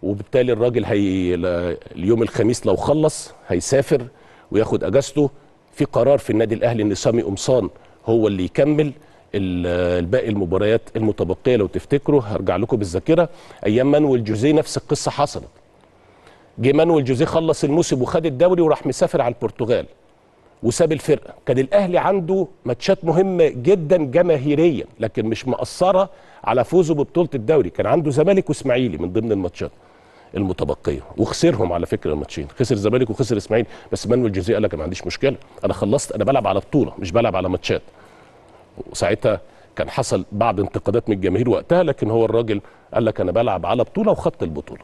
وبالتالي الراجل هي ل- اليوم الخميس لو خلص هيسافر وياخد اجازته في قرار في النادي الاهلي ان سامي قمصان هو اللي يكمل ال- الباقي المباريات المتبقيه لو تفتكروا هرجع لكم بالذاكره ايام مانويل جوزيه نفس القصه حصلت جه مانويل جوزيه خلص الموسم وخد الدوري وراح مسافر على البرتغال وساب الفرقه كان الاهلي عنده ماتشات مهمه جدا جماهيريا لكن مش مأثره على فوزه ببطوله الدوري كان عنده زمالك واسماعيلي من ضمن الماتشات المتبقيه وخسرهم على فكره الماتشين خسر الزمالك وخسر اسماعيلي بس مانويل جوزيه قال لك أنا ما عنديش مشكله انا خلصت انا بلعب على بطوله مش بلعب على ماتشات وساعتها كان حصل بعض انتقادات من الجماهير وقتها لكن هو الراجل قال لك انا بلعب على بطوله وخدت البطوله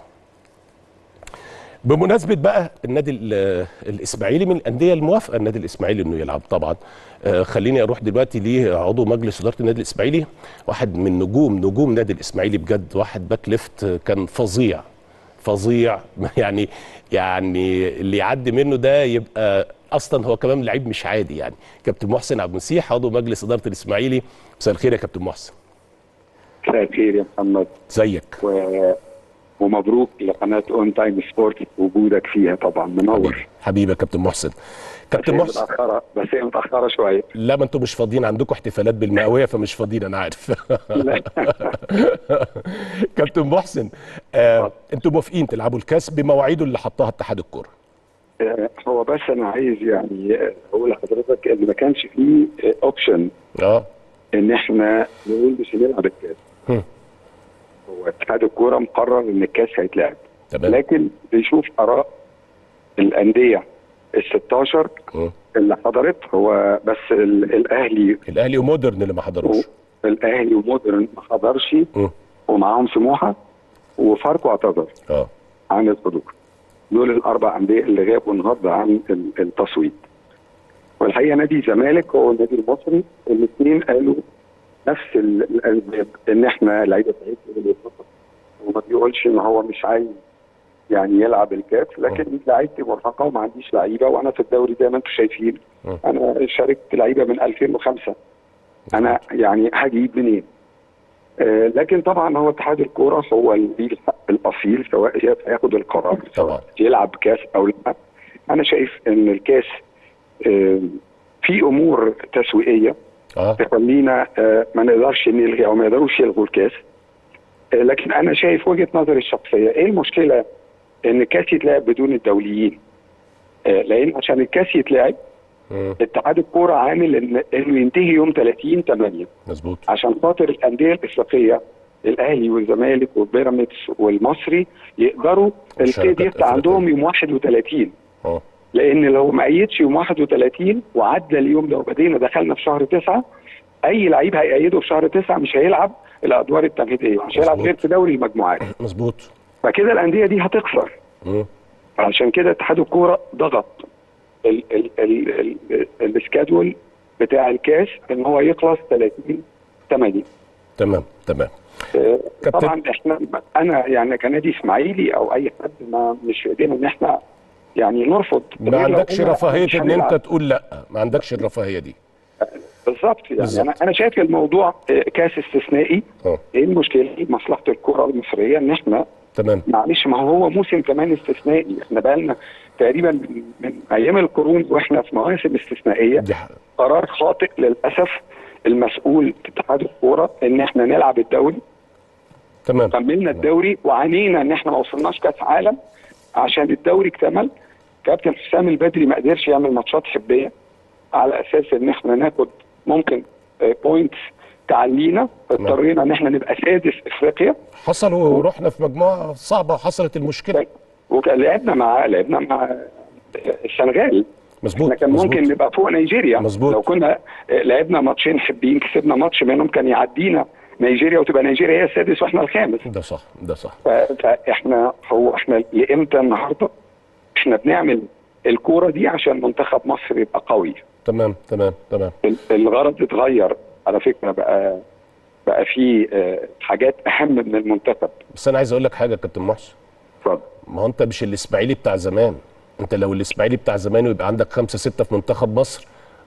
بمناسبه بقى النادي ال- الاسماعيلي من الانديه الموافقه النادي الاسماعيلي انه يلعب طبعا آه خليني اروح دلوقتي لعضو مجلس اداره النادي الاسماعيلي واحد من نجوم نجوم نادي الاسماعيلي بجد واحد باك ليفت آه، كان فظيع فظيع يعني يعني اللي يعدي منه ده يبقى اصلا هو كمان لعيب مش عادي يعني كابتن محسن عبد المسيح عضو مجلس اداره الاسماعيلي مساء الخير يا كابتن محسن مساء الخير يا محمد زيك و... ومبروك لقناه اون تايم سبورت وجودك فيها طبعا منور حبيبي يا كابتن محسن بس كابتن هي محسن متاخره بس هي متاخره شويه لا ما انتوا مش فاضيين عندكم احتفالات بالمئويه فمش فاضيين انا عارف لا. كابتن محسن آه انتوا موافقين تلعبوا الكاس بمواعيده اللي حطها اتحاد الكوره آه، هو بس انا عايز يعني آه، اقول لحضرتك ان ما كانش فيه اوبشن اه ان احنا نقول مش هنلعب الكاس هم. هو اتحاد الكوره مقرر ان الكاس هيتلعب تمام لكن بيشوف اراء الانديه ال 16 مم. اللي حضرت هو بس ال- الاهلي الاهلي ومودرن اللي ما حضروش الاهلي ومودرن ما حضرش مم. ومعاهم سموحه وفاركو اعتذر اه عن الحضور دول الاربع انديه اللي غابوا النهارده عن ال- التصويت والحقيقه نادي الزمالك هو النادي المصري الاثنين قالوا نفس ال- الاسباب ان احنا لعيبه بتاعتنا اللي بيتفق وما بيقولش ان هو مش عايز يعني يلعب الكاس لكن لعيبتي مرهقه وما عنديش لعيبه وانا في الدوري زي ما انتم شايفين م. انا شاركت لعيبه من 2005 انا يعني هجيب منين؟ آه، لكن طبعا هو اتحاد الكوره هو اللي ليه الحق الاصيل سواء هياخد القرار طبعا. سواء يلعب كاس او لا انا شايف ان الكاس آه، في امور تسويقيه اه تخلينا آه، ما نقدرش نلغي او ما يقدروش يلغوا الكاس آه، لكن انا شايف وجهه نظري الشخصيه ايه المشكله ان الكاس يتلعب بدون الدوليين آه، لان عشان الكاس يتلعب مم. اتحاد الكوره عامل إن انه ينتهي يوم 30 8 مظبوط عشان خاطر الانديه الافريقيه الاهلي والزمالك والبيراميدز والمصري يقدروا مشاركة الكيد يفتح أفريقية. عندهم يوم 31 اه لان لو ما ايدش يوم 31 وعدى اليوم لو بدينا دخلنا في شهر 9 اي لعيب هيأيده في شهر 9 مش هيلعب الادوار التمهيديه مش هيلعب مظبوط. غير في دوري المجموعات مظبوط فكده الانديه دي هتخسر مم. عشان كده اتحاد الكوره ضغط ال- ال- ال- ال- السكادول بتاع الكاس ان هو يخلص 30 8 تمام تمام آه، كابتن. طبعا احنا انا يعني كنادي اسماعيلي او اي حد ما مش في ايدينا ان احنا يعني نرفض ما غير لو عندكش قلنا رفاهيه مش ان هنلعب. انت تقول لا ما عندكش الرفاهيه دي بالظبط يعني بالظبط. انا انا شايف الموضوع آه، كاس استثنائي اه ايه المشكله مصلحه الكره المصريه ان احنا تمام معلش ما هو هو موسم كمان استثنائي احنا بقالنا تقريبا من, من ايام القرون واحنا في مواسم استثنائيه دي ح- قرار خاطئ للاسف المسؤول في اتحاد الكوره ان احنا نلعب الدوري تمام كملنا الدوري وعانينا ان احنا ما وصلناش كاس عالم عشان الدوري اكتمل كابتن حسام البدري ما قدرش يعمل ماتشات حبيه على اساس ان احنا ناخد ممكن بوينتس تعلينا اضطرينا ان احنا نبقى سادس افريقيا حصل ورحنا في مجموعه صعبه وحصلت المشكله ولعبنا مع لعبنا مع السنغال مظبوط احنا كان مظبوط. ممكن نبقى فوق نيجيريا مظبوط. لو كنا لعبنا ماتشين حبين كسبنا ماتش منهم كان يعدينا نيجيريا وتبقى نيجيريا هي السادس واحنا الخامس ده صح ده صح ف- فاحنا هو احنا لامتى النهارده احنا بنعمل الكوره دي عشان منتخب مصر يبقى قوي تمام تمام تمام ال- الغرض اتغير على فكره بقى بقى في آه، حاجات اهم من المنتخب بس انا عايز اقول لك حاجه يا كابتن محسن اتفضل ما هو انت مش الاسماعيلي بتاع زمان انت لو الاسماعيلي بتاع زمان ويبقى عندك خمسة ستة في منتخب مصر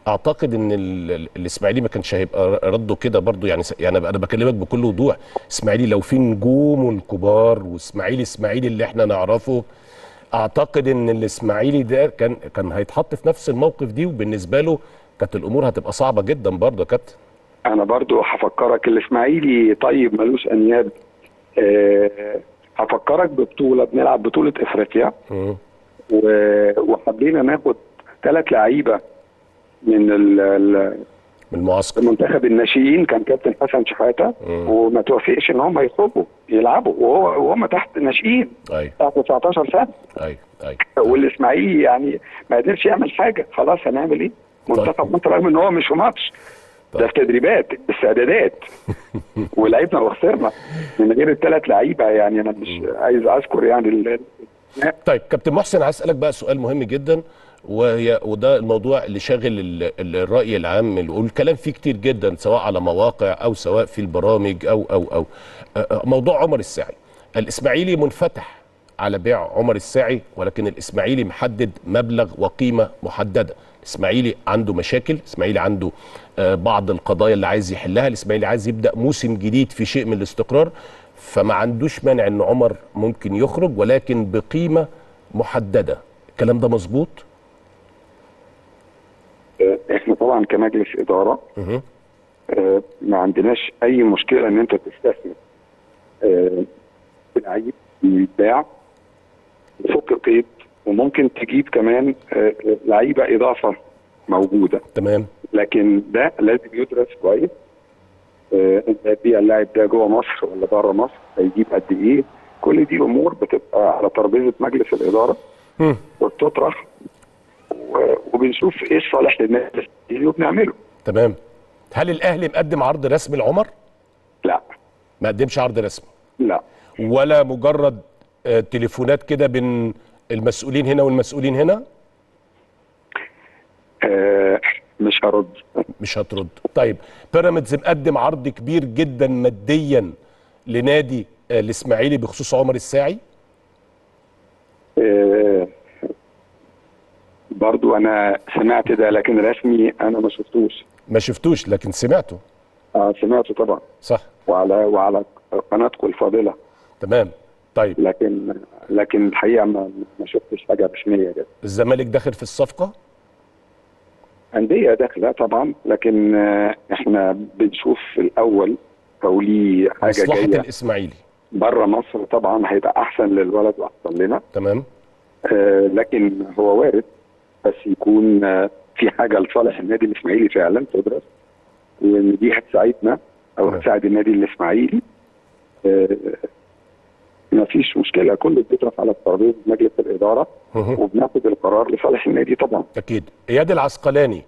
اعتقد ان ال- ال- الاسماعيلي ما كانش هيبقى رده كده برضو يعني س- يعني انا بكلمك بكل وضوح اسماعيلي لو في نجوم الكبار واسماعيلي اسماعيلي اللي احنا نعرفه اعتقد ان الاسماعيلي ده كان كان هيتحط في نفس الموقف دي وبالنسبه له كانت الامور هتبقى صعبه جدا برضه يا كابتن انا برضو هفكرك الاسماعيلي طيب ملوش انياب أه هفكرك ببطوله بنلعب بطوله افريقيا مم. و- وحبينا ناخد ثلاث لعيبه من ال- ال- من المعسكر منتخب الناشئين كان كابتن حسن شحاته مم. وما توافقش ان هم يخرجوا يلعبوا وهو وهم تحت ناشئين ايوه تحت 19 سنه ايوه ايوه والاسماعيلي يعني ما قدرش يعمل حاجه خلاص هنعمل ايه؟ منتخب مصر رغم ان هو مش في ماتش ده في تدريبات استعدادات ولعبنا وخسرنا من غير الثلاث لعيبه يعني انا مش عايز اذكر يعني ال- طيب كابتن محسن عايز اسالك بقى سؤال مهم جدا وهي وده الموضوع اللي شاغل ال- ال- الراي العام والكلام فيه كتير جدا سواء على مواقع او سواء في البرامج او او او آه، آه، موضوع عمر الساعي الاسماعيلي منفتح على بيع عمر الساعي ولكن الاسماعيلي محدد مبلغ وقيمه محدده الاسماعيلي عنده مشاكل الاسماعيلي عنده آه، بعض القضايا اللي عايز يحلها الاسماعيلي عايز يبدا موسم جديد في شيء من الاستقرار فما عندوش مانع ان عمر ممكن يخرج ولكن بقيمه محدده الكلام ده مظبوط احنا طبعا كمجلس اداره مه. آه، ما عندناش اي مشكله ان انت تستثمر آه، في لعيب يتباع تفك القيد وممكن تجيب كمان آه، لعيبه اضافه موجوده تمام لكن ده لازم يدرس كويس آه، انت هتبيع اللاعب ده جوه مصر ولا بره مصر هيجيب قد ايه كل دي امور بتبقى على ترابيزه مجلس الاداره مم. وبتطرح و- وبنشوف ايه الصالح للناس اللي وبنعمله تمام هل الاهلي مقدم عرض رسمي لعمر لا ما قدمش عرض رسمي لا ولا مجرد آه، تليفونات كده بين المسؤولين هنا والمسؤولين هنا آه مش هرد مش هترد طيب بيراميدز مقدم عرض كبير جدا ماديا لنادي آه، الاسماعيلي بخصوص عمر الساعي آه برضو انا سمعت ده لكن رسمي انا ما شفتوش ما شفتوش لكن سمعته آه سمعته طبعا صح وعلى وعلى قناتكم الفاضله تمام طيب لكن لكن الحقيقه ما ما شفتش حاجه رسميه كده الزمالك داخل في الصفقه انديه داخله طبعا لكن آه احنا بنشوف الاول لو ليه حاجه مصلحه جايه الاسماعيلي بره مصر طبعا هيبقى احسن للولد واحسن لنا تمام آه لكن هو وارد بس يكون آه في حاجه لصالح النادي الاسماعيلي فعلا تدرس وان دي هتساعدنا او تمام. هتساعد النادي الاسماعيلي آه ما فيش مشكله كله بيطرح على ترابيزه مجلس الاداره مه. وبناخد القرار لصالح النادي طبعا اكيد اياد العسقلاني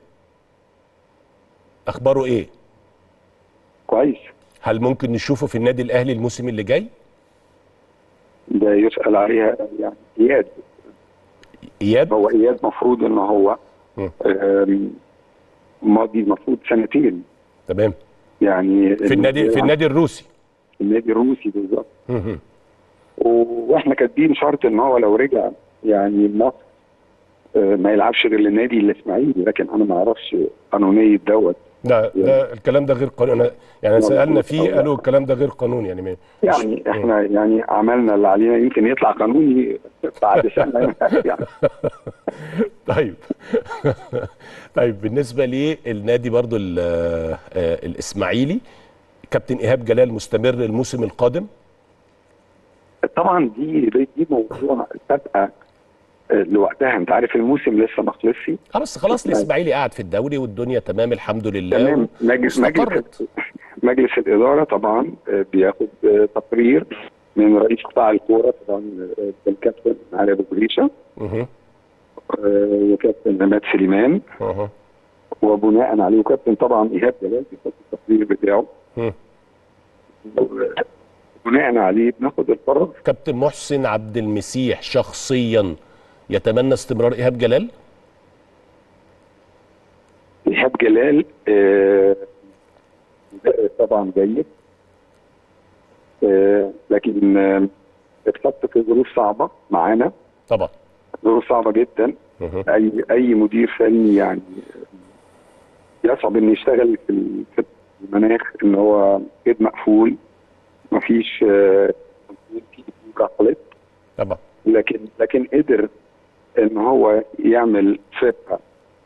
اخباره ايه كويس هل ممكن نشوفه في النادي الاهلي الموسم اللي جاي ده يسال عليها يعني اياد اياد هو اياد مفروض ان هو مم. آم، ماضي المفروض سنتين تمام يعني في النادي في النادي الروسي النادي الروسي بالظبط مه. واحنا كاتبين شرط ان هو لو رجع يعني مصر آه، ما يلعبش غير للنادي الاسماعيلي لكن انا ما اعرفش قانونيه دوت لا لا الكلام ده غير قانوني أنا- يعني سالنا فيه قالوا الكلام ده غير قانوني يعني ما- يعني احنا يعني عملنا اللي علينا يمكن يطلع قانوني بعد سنه يعني طيب طيب بالنسبه للنادي برضو ال- آه، الاسماعيلي كابتن ايهاب جلال مستمر الموسم القادم طبعا دي دي دي موضوع سابقه آه، لوقتها انت عارف الموسم لسه ما خلصش اه بس خلاص الاسماعيلي قاعد في الدوري والدنيا تمام الحمد لله تمام مجلس مجلس واستقرت. مجلس الاداره طبعا آه، بياخد آه، تقرير من رئيس قطاع الكوره طبعا آه، الكابتن علي ابو جريشه مه. آه، وكابتن عماد سليمان مه. وبناء عليه وكابتن طبعا ايهاب جلال بيحط التقرير بتاعه مه. بناء عليه بناخد القرار كابتن محسن عبد المسيح شخصيا يتمنى استمرار ايهاب جلال ايهاب جلال آه، مدرب طبعا جيد آه، لكن آه، اتحط في ظروف صعبه معانا طبعا ظروف صعبه جدا مه. اي اي مدير فني يعني يصعب انه يشتغل في ال- في المناخ ان هو قيد مقفول مفيش آه، في مراقبة طبعا لكن لكن قدر ان هو يعمل فرقه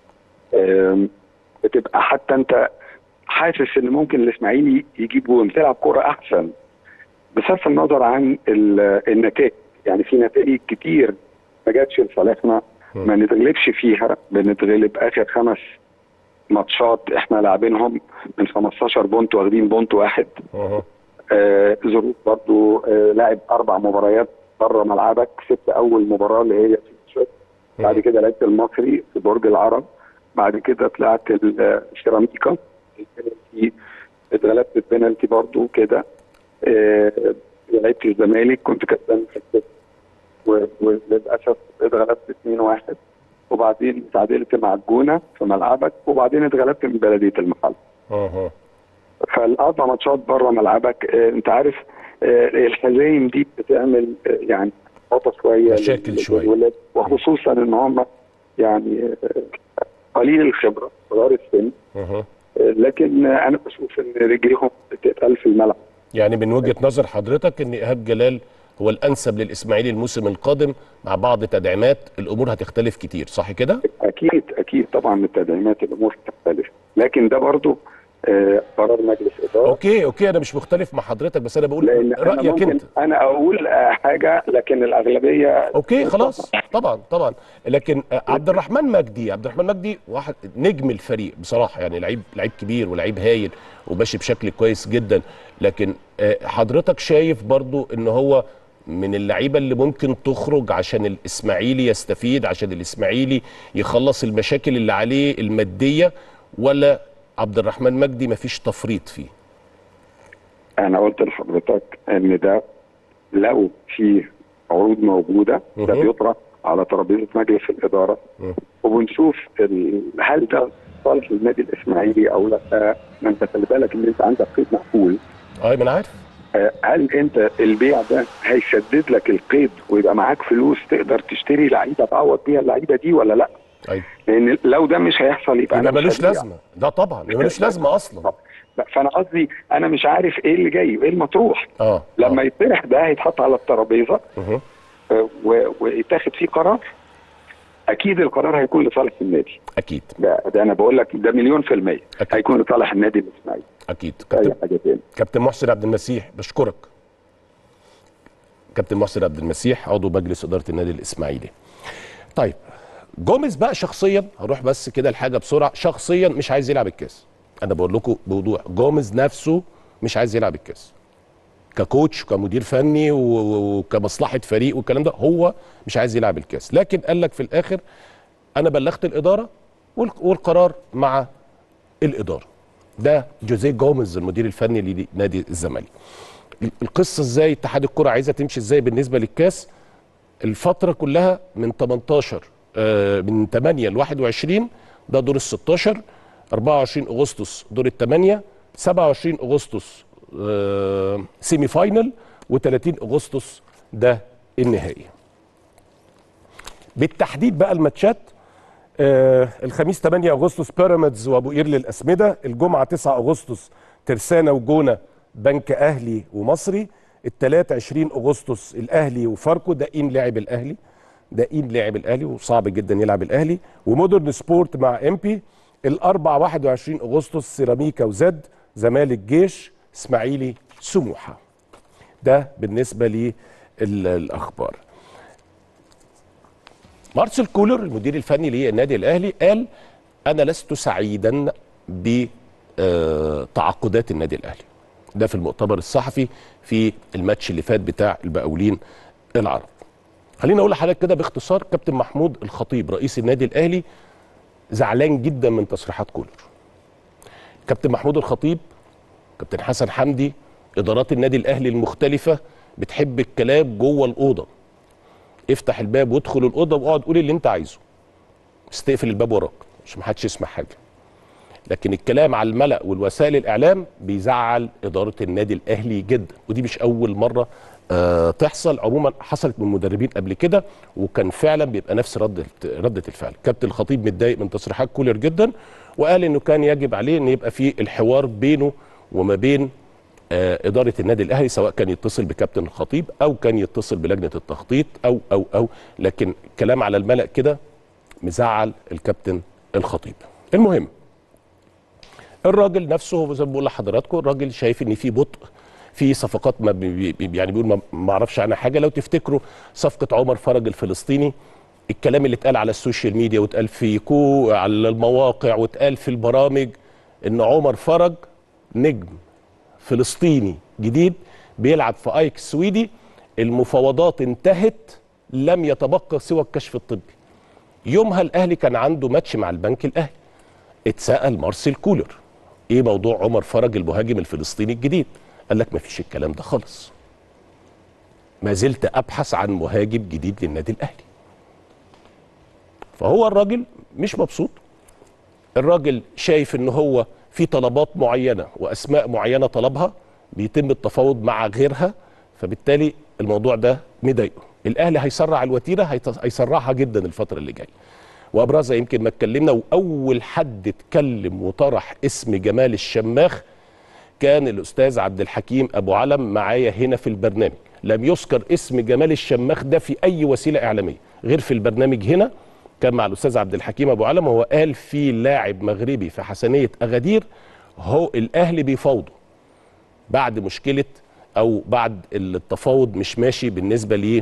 آم، بتبقى حتى انت حاسس ان ممكن الاسماعيلي يجيب جون تلعب كوره احسن بصرف النظر عن ال- النتائج يعني في نتائج كتير ما جاتش لصالحنا ما نتغلبش فيها بنتغلب اخر خمس ماتشات احنا لاعبينهم من 15 بونت واخدين بونت واحد أها. آه، ظروف برضو آه، لعب اربع مباريات بره ملعبك كسبت اول مباراه اللي هي في الشوط بعد كده لعبت المصري في برج العرب بعد كده طلعت ال- السيراميكا البنالتي اتغلبت البنالتي برضو كده آه، لعبت الزمالك كنت كسبان في الست و- وللاسف اتغلبت 2-1 وبعدين اتعادلت مع الجونه في ملعبك وبعدين اتغلبت من بلديه المحل أها. فالاربع ماتشات بره ملعبك آه، انت عارف آه، الهزايم دي بتعمل آه، يعني خطا شويه مشاكل لل- شوية. للولاد، وخصوصا ان هم يعني آه، قليل الخبره صغار السن أها. آه، لكن آه، انا بشوف ان رجليهم بتتقل في الملعب يعني من وجهه نظر حضرتك ان ايهاب جلال هو الانسب للاسماعيلي الموسم القادم مع بعض تدعيمات الامور هتختلف كتير صح كده؟ اكيد اكيد طبعا التدعيمات الامور تختلف لكن ده برضو آه، قرار مجلس اداره اوكي اوكي انا مش مختلف مع حضرتك بس انا بقول لان انا رايك ممكن انت انا اقول آه، حاجه لكن الاغلبيه اوكي خلاص طبعا طبعا لكن آه، عبد الرحمن مجدي عبد الرحمن مجدي واحد نجم الفريق بصراحه يعني لعيب لعيب كبير ولعيب هايل وماشي بشكل كويس جدا لكن آه، حضرتك شايف برضو ان هو من اللعيبه اللي ممكن تخرج عشان الاسماعيلي يستفيد عشان الاسماعيلي يخلص المشاكل اللي عليه الماديه ولا عبد الرحمن مجدي مفيش تفريط فيه انا قلت لحضرتك ان ده لو في عروض موجوده ده مهم. بيطرح على ترابيزه مجلس الاداره مم. وبنشوف ال- هل ده صالح للنادي الاسماعيلي او لا ما انت خلي بالك ان انت عندك قيد مقفول اه ما انا عارف آه، هل انت البيع ده هيسدد لك القيد ويبقى معاك فلوس تقدر تشتري لعيبه تعوض بيها اللعيبه دي ولا لا؟ ايوه لان لو ده مش هيحصل يبقى يبقى انا مش ملوش هبيع. لازمه ده طبعا يبقى ملوش لازمه اصلا طب. لا، فانا قصدي انا مش عارف ايه اللي جاي وايه المطروح اه لما آه. يطرح ده هيتحط على الترابيزه مهم. آه، و- ويتاخد فيه قرار اكيد القرار هيكون لصالح النادي اكيد ده, ده انا بقول لك ده مليون في الميه أكيد. هيكون لصالح النادي الاسماعيلي اكيد اي كابتن حاجه تاني كابتن محسن عبد المسيح بشكرك كابتن محسن عبد المسيح عضو مجلس اداره النادي الاسماعيلي طيب جوميز بقى شخصيا هروح بس كده الحاجه بسرعه شخصيا مش عايز يلعب الكاس انا بقول لكم بوضوح جوميز نفسه مش عايز يلعب الكاس ككوتش وكمدير فني و- و- وكمصلحه فريق والكلام ده هو مش عايز يلعب الكاس لكن قال لك في الاخر انا بلغت الاداره والق- والقرار مع الاداره ده جوزيه جوميز المدير الفني لنادي الزمالك القصه ازاي اتحاد الكره عايزه تمشي ازاي بالنسبه للكاس الفتره كلها من 18 آه، من 8 ل 21 ده دور ال 16 24 اغسطس دور الثمانيه 27 اغسطس آه، سيمي فاينل و30 اغسطس ده النهائي بالتحديد بقى الماتشات آه الخميس 8 اغسطس بيراميدز وابو قير للاسمده الجمعه 9 اغسطس ترسانه وجونه بنك اهلي ومصري الثلاث 20 اغسطس الاهلي وفاركو ده ان لعب الاهلي ده ان لعب الاهلي وصعب جدا يلعب الاهلي ومودرن سبورت مع امبي الاربع 21 اغسطس سيراميكا وزد زمالك جيش اسماعيلي سموحه ده بالنسبه للاخبار مارسيل كولر المدير الفني للنادي الاهلي قال انا لست سعيدا بتعاقدات النادي الاهلي ده في المؤتمر الصحفي في الماتش اللي فات بتاع المقاولين العرب خليني اقول لحضرتك كده باختصار كابتن محمود الخطيب رئيس النادي الاهلي زعلان جدا من تصريحات كولر كابتن محمود الخطيب كابتن حسن حمدي ادارات النادي الاهلي المختلفه بتحب الكلام جوه الاوضه افتح الباب وادخل الاوضه واقعد قول اللي انت عايزه بس تقفل الباب وراك عشان محدش يسمع حاجه لكن الكلام على الملأ والوسائل الاعلام بيزعل اداره النادي الاهلي جدا ودي مش اول مره آه تحصل عموما حصلت من مدربين قبل كده وكان فعلا بيبقى نفس رده رده الفعل كابتن الخطيب متضايق من تصريحات كولر جدا وقال انه كان يجب عليه ان يبقى في الحوار بينه وما بين آه اداره النادي الاهلي سواء كان يتصل بكابتن الخطيب او كان يتصل بلجنه التخطيط او او او لكن كلام على الملأ كده مزعل الكابتن الخطيب المهم الراجل نفسه هو زي ما بقول لحضراتكم الراجل شايف ان في بطء في صفقات ما بي بي يعني بيقول ما- ما اعرفش عنها حاجه لو تفتكروا صفقه عمر فرج الفلسطيني الكلام اللي اتقال على السوشيال ميديا واتقال في كو على المواقع واتقال في البرامج ان عمر فرج نجم فلسطيني جديد بيلعب في ايك السويدي المفاوضات انتهت لم يتبقى سوى الكشف الطبي يومها الاهلي كان عنده ماتش مع البنك الاهلي اتسال مارسيل كولر ايه موضوع عمر فرج المهاجم الفلسطيني الجديد قال لك مفيش الكلام ده خالص ما زلت ابحث عن مهاجم جديد للنادي الاهلي فهو الراجل مش مبسوط الراجل شايف ان هو في طلبات معينه واسماء معينه طلبها بيتم التفاوض مع غيرها فبالتالي الموضوع ده مضايقه الاهلي هيسرع الوتيره هيت- هيسرعها جدا الفتره اللي جايه وابرزها يمكن ما اتكلمنا واول حد اتكلم وطرح اسم جمال الشماخ كان الاستاذ عبد الحكيم ابو علم معايا هنا في البرنامج لم يذكر اسم جمال الشماخ ده في اي وسيله اعلاميه غير في البرنامج هنا كان مع الاستاذ عبد الحكيم ابو علم هو قال في لاعب مغربي في حسنيه اغادير هو الاهلي بيفاوضه بعد مشكله او بعد التفاوض مش ماشي بالنسبه ل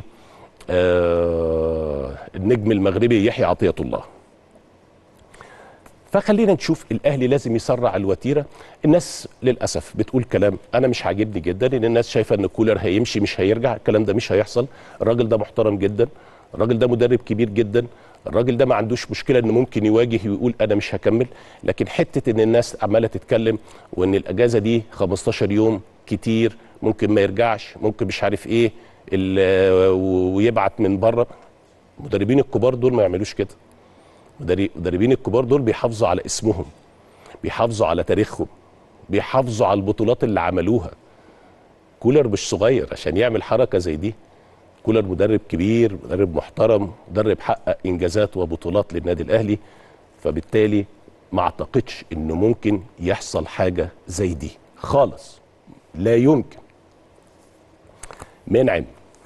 آه النجم المغربي يحيى عطيه الله فخلينا نشوف الاهلي لازم يسرع الوتيره الناس للاسف بتقول كلام انا مش عاجبني جدا ان الناس شايفه ان كولر هيمشي مش هيرجع الكلام ده مش هيحصل الراجل ده محترم جدا الراجل ده مدرب كبير جدا الراجل ده ما عندوش مشكله انه ممكن يواجه ويقول انا مش هكمل لكن حته ان الناس عماله تتكلم وان الاجازه دي 15 يوم كتير ممكن ما يرجعش ممكن مش عارف ايه ال- ويبعت من بره المدربين الكبار دول ما يعملوش كده مدري- المدربين الكبار دول بيحافظوا على اسمهم بيحافظوا على تاريخهم بيحافظوا على البطولات اللي عملوها كولر مش صغير عشان يعمل حركه زي دي كولر مدرب كبير مدرب محترم مدرب حقق انجازات وبطولات للنادي الاهلي فبالتالي ما اعتقدش انه ممكن يحصل حاجه زي دي خالص لا يمكن منعم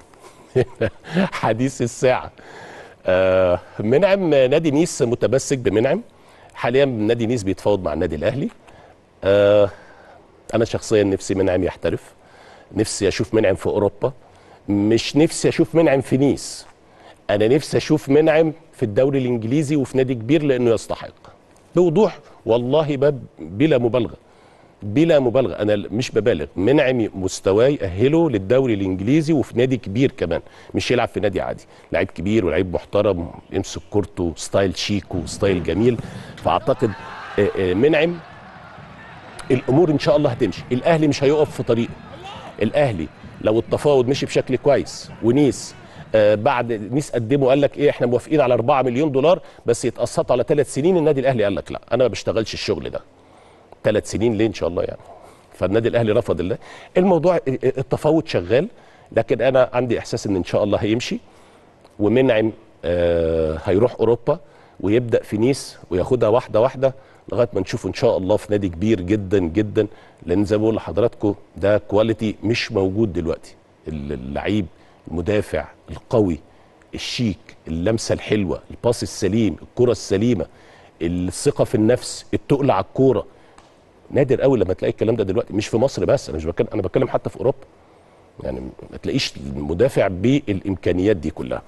حديث الساعه آه، منعم نادي نيس متمسك بمنعم حاليا نادي نيس بيتفاوض مع النادي الاهلي آه، انا شخصيا نفسي منعم يحترف نفسي اشوف منعم في اوروبا مش نفسي اشوف منعم في نيس انا نفسي اشوف منعم في الدوري الانجليزي وفي نادي كبير لانه يستحق بوضوح والله باب بلا مبالغه بلا مبالغه انا مش ببالغ منعم مستواه يأهله للدوري الانجليزي وفي نادي كبير كمان مش يلعب في نادي عادي لعيب كبير ولعيب محترم يمسك كورته ستايل شيك وستايل جميل فاعتقد آه، آه، منعم الامور ان شاء الله هتمشي الاهلي مش هيقف في طريقه الاهلي لو التفاوض مشي بشكل كويس ونيس آه بعد نيس قدموا قال لك ايه احنا موافقين على 4 مليون دولار بس يتقسطوا على ثلاث سنين النادي الاهلي قال لك لا انا ما بشتغلش الشغل ده ثلاث سنين ليه ان شاء الله يعني فالنادي الاهلي رفض الله الموضوع التفاوض شغال لكن انا عندي احساس ان ان شاء الله هيمشي ومنعم آه هيروح اوروبا ويبدا في نيس وياخدها واحده واحده لغايه ما نشوفه ان شاء الله في نادي كبير جدا جدا لان زي ما بقول لحضراتكم ده كواليتي مش موجود دلوقتي اللعيب المدافع القوي الشيك اللمسه الحلوه الباس السليم الكره السليمه الثقه في النفس التقل على الكوره نادر قوي لما تلاقي الكلام ده دلوقتي مش في مصر بس انا مش بتكلم انا بتكلم حتى في اوروبا يعني ما تلاقيش المدافع بالامكانيات دي كلها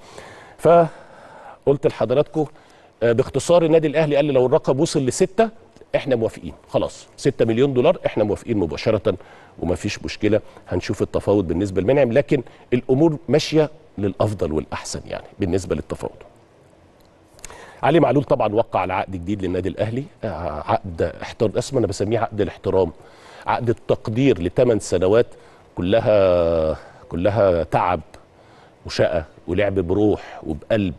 فقلت لحضراتكم آه، باختصار النادي الاهلي قال لي لو الرقم وصل لستة احنا موافقين خلاص 6 مليون دولار احنا موافقين مباشره وما فيش مشكله هنشوف التفاوض بالنسبه لمنعم لكن الامور ماشيه للافضل والاحسن يعني بالنسبه للتفاوض علي معلول طبعا وقع على عقد جديد للنادي الاهلي آه، عقد احترام اسمه انا بسميه عقد الاحترام عقد التقدير لثمان سنوات كلها كلها تعب وشقى ولعب بروح وبقلب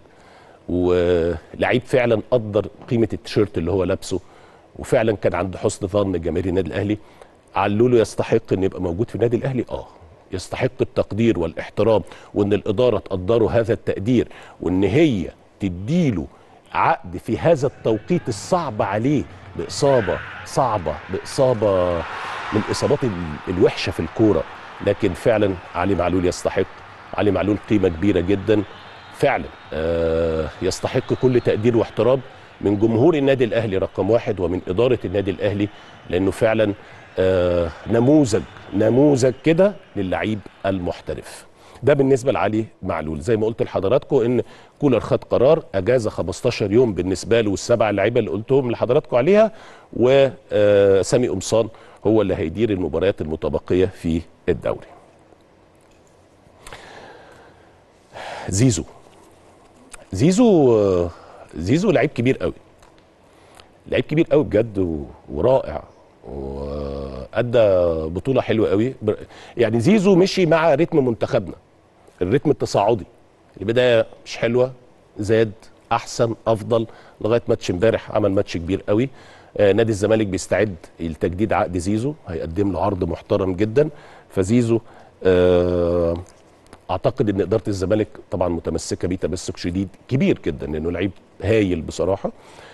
ولعيب فعلا قدر قيمه التيشيرت اللي هو لابسه وفعلا كان عند حسن ظن جماهير النادي الاهلي علوله يستحق ان يبقى موجود في النادي الاهلي اه يستحق التقدير والاحترام وان الاداره تقدره هذا التقدير وان هي تديله عقد في هذا التوقيت الصعب عليه باصابه صعبه باصابه من الاصابات ال- الوحشه في الكوره لكن فعلا علي معلول يستحق علي معلول قيمه كبيره جدا فعلا آه يستحق كل تقدير واحترام من جمهور النادي الاهلي رقم واحد ومن اداره النادي الاهلي لانه فعلا آه نموذج نموذج كده للعيب المحترف ده بالنسبه لعلي معلول زي ما قلت لحضراتكم ان كولر خد قرار اجازه 15 يوم بالنسبه له والسبع لعيبه اللي قلتهم لحضراتكم عليها وسامي قمصان هو اللي هيدير المباريات المتبقيه في الدوري زيزو زيزو آه، زيزو لعيب كبير قوي لعيب كبير قوي بجد و- ورائع وادى بطوله حلوه قوي بر- يعني زيزو مشي مع رتم منتخبنا الرتم التصاعدي البدايه مش حلوه زاد احسن افضل لغايه ماتش امبارح عمل ماتش كبير قوي آه نادي الزمالك بيستعد لتجديد عقد زيزو هيقدم له عرض محترم جدا فزيزو آه اعتقد ان اداره الزمالك طبعا متمسكه بيه تمسك شديد كبير جدا لانه لعيب هايل بصراحه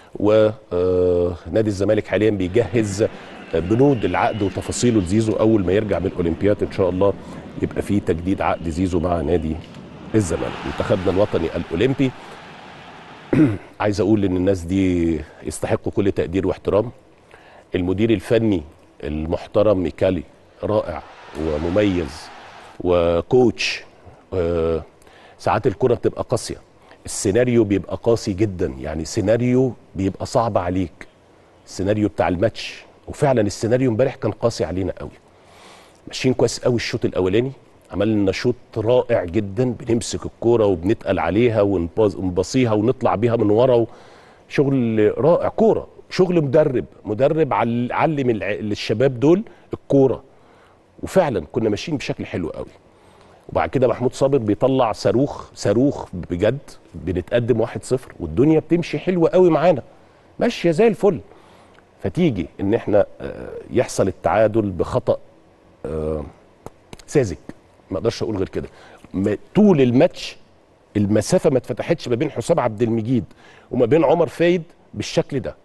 ونادي الزمالك حاليا بيجهز بنود العقد وتفاصيله لزيزو اول ما يرجع من الاولمبياد ان شاء الله يبقى في تجديد عقد زيزو مع نادي الزمالك منتخبنا الوطني الاولمبي عايز اقول ان الناس دي يستحقوا كل تقدير واحترام المدير الفني المحترم ميكالي رائع ومميز وكوتش آه، ساعات الكرة بتبقى قاسية السيناريو بيبقى قاسي جدا يعني سيناريو بيبقى صعب عليك السيناريو بتاع الماتش وفعلا السيناريو امبارح كان قاسي علينا قوي ماشيين كويس قوي الشوط الاولاني عملنا شوط رائع جدا بنمسك الكوره وبنتقل عليها ونباص- ونبصيها ونطلع بيها من ورا شغل رائع كوره شغل مدرب مدرب عل- علم الع- الشباب دول الكوره وفعلا كنا ماشيين بشكل حلو قوي وبعد كده محمود صابر بيطلع صاروخ صاروخ بجد بنتقدم 1-0 والدنيا بتمشي حلوه قوي معانا ماشيه زي الفل فتيجي ان احنا آه، يحصل التعادل بخطا آه، ساذج ما اقدرش اقول غير كده ما- طول الماتش المسافه ما اتفتحتش ما بين حسام عبد المجيد وما بين عمر فايد بالشكل ده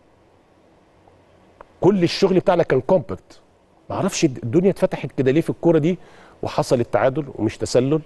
كل الشغل بتاعنا كان كومباكت ما اعرفش الدنيا اتفتحت كده ليه في الكوره دي وحصل التعادل ومش تسلل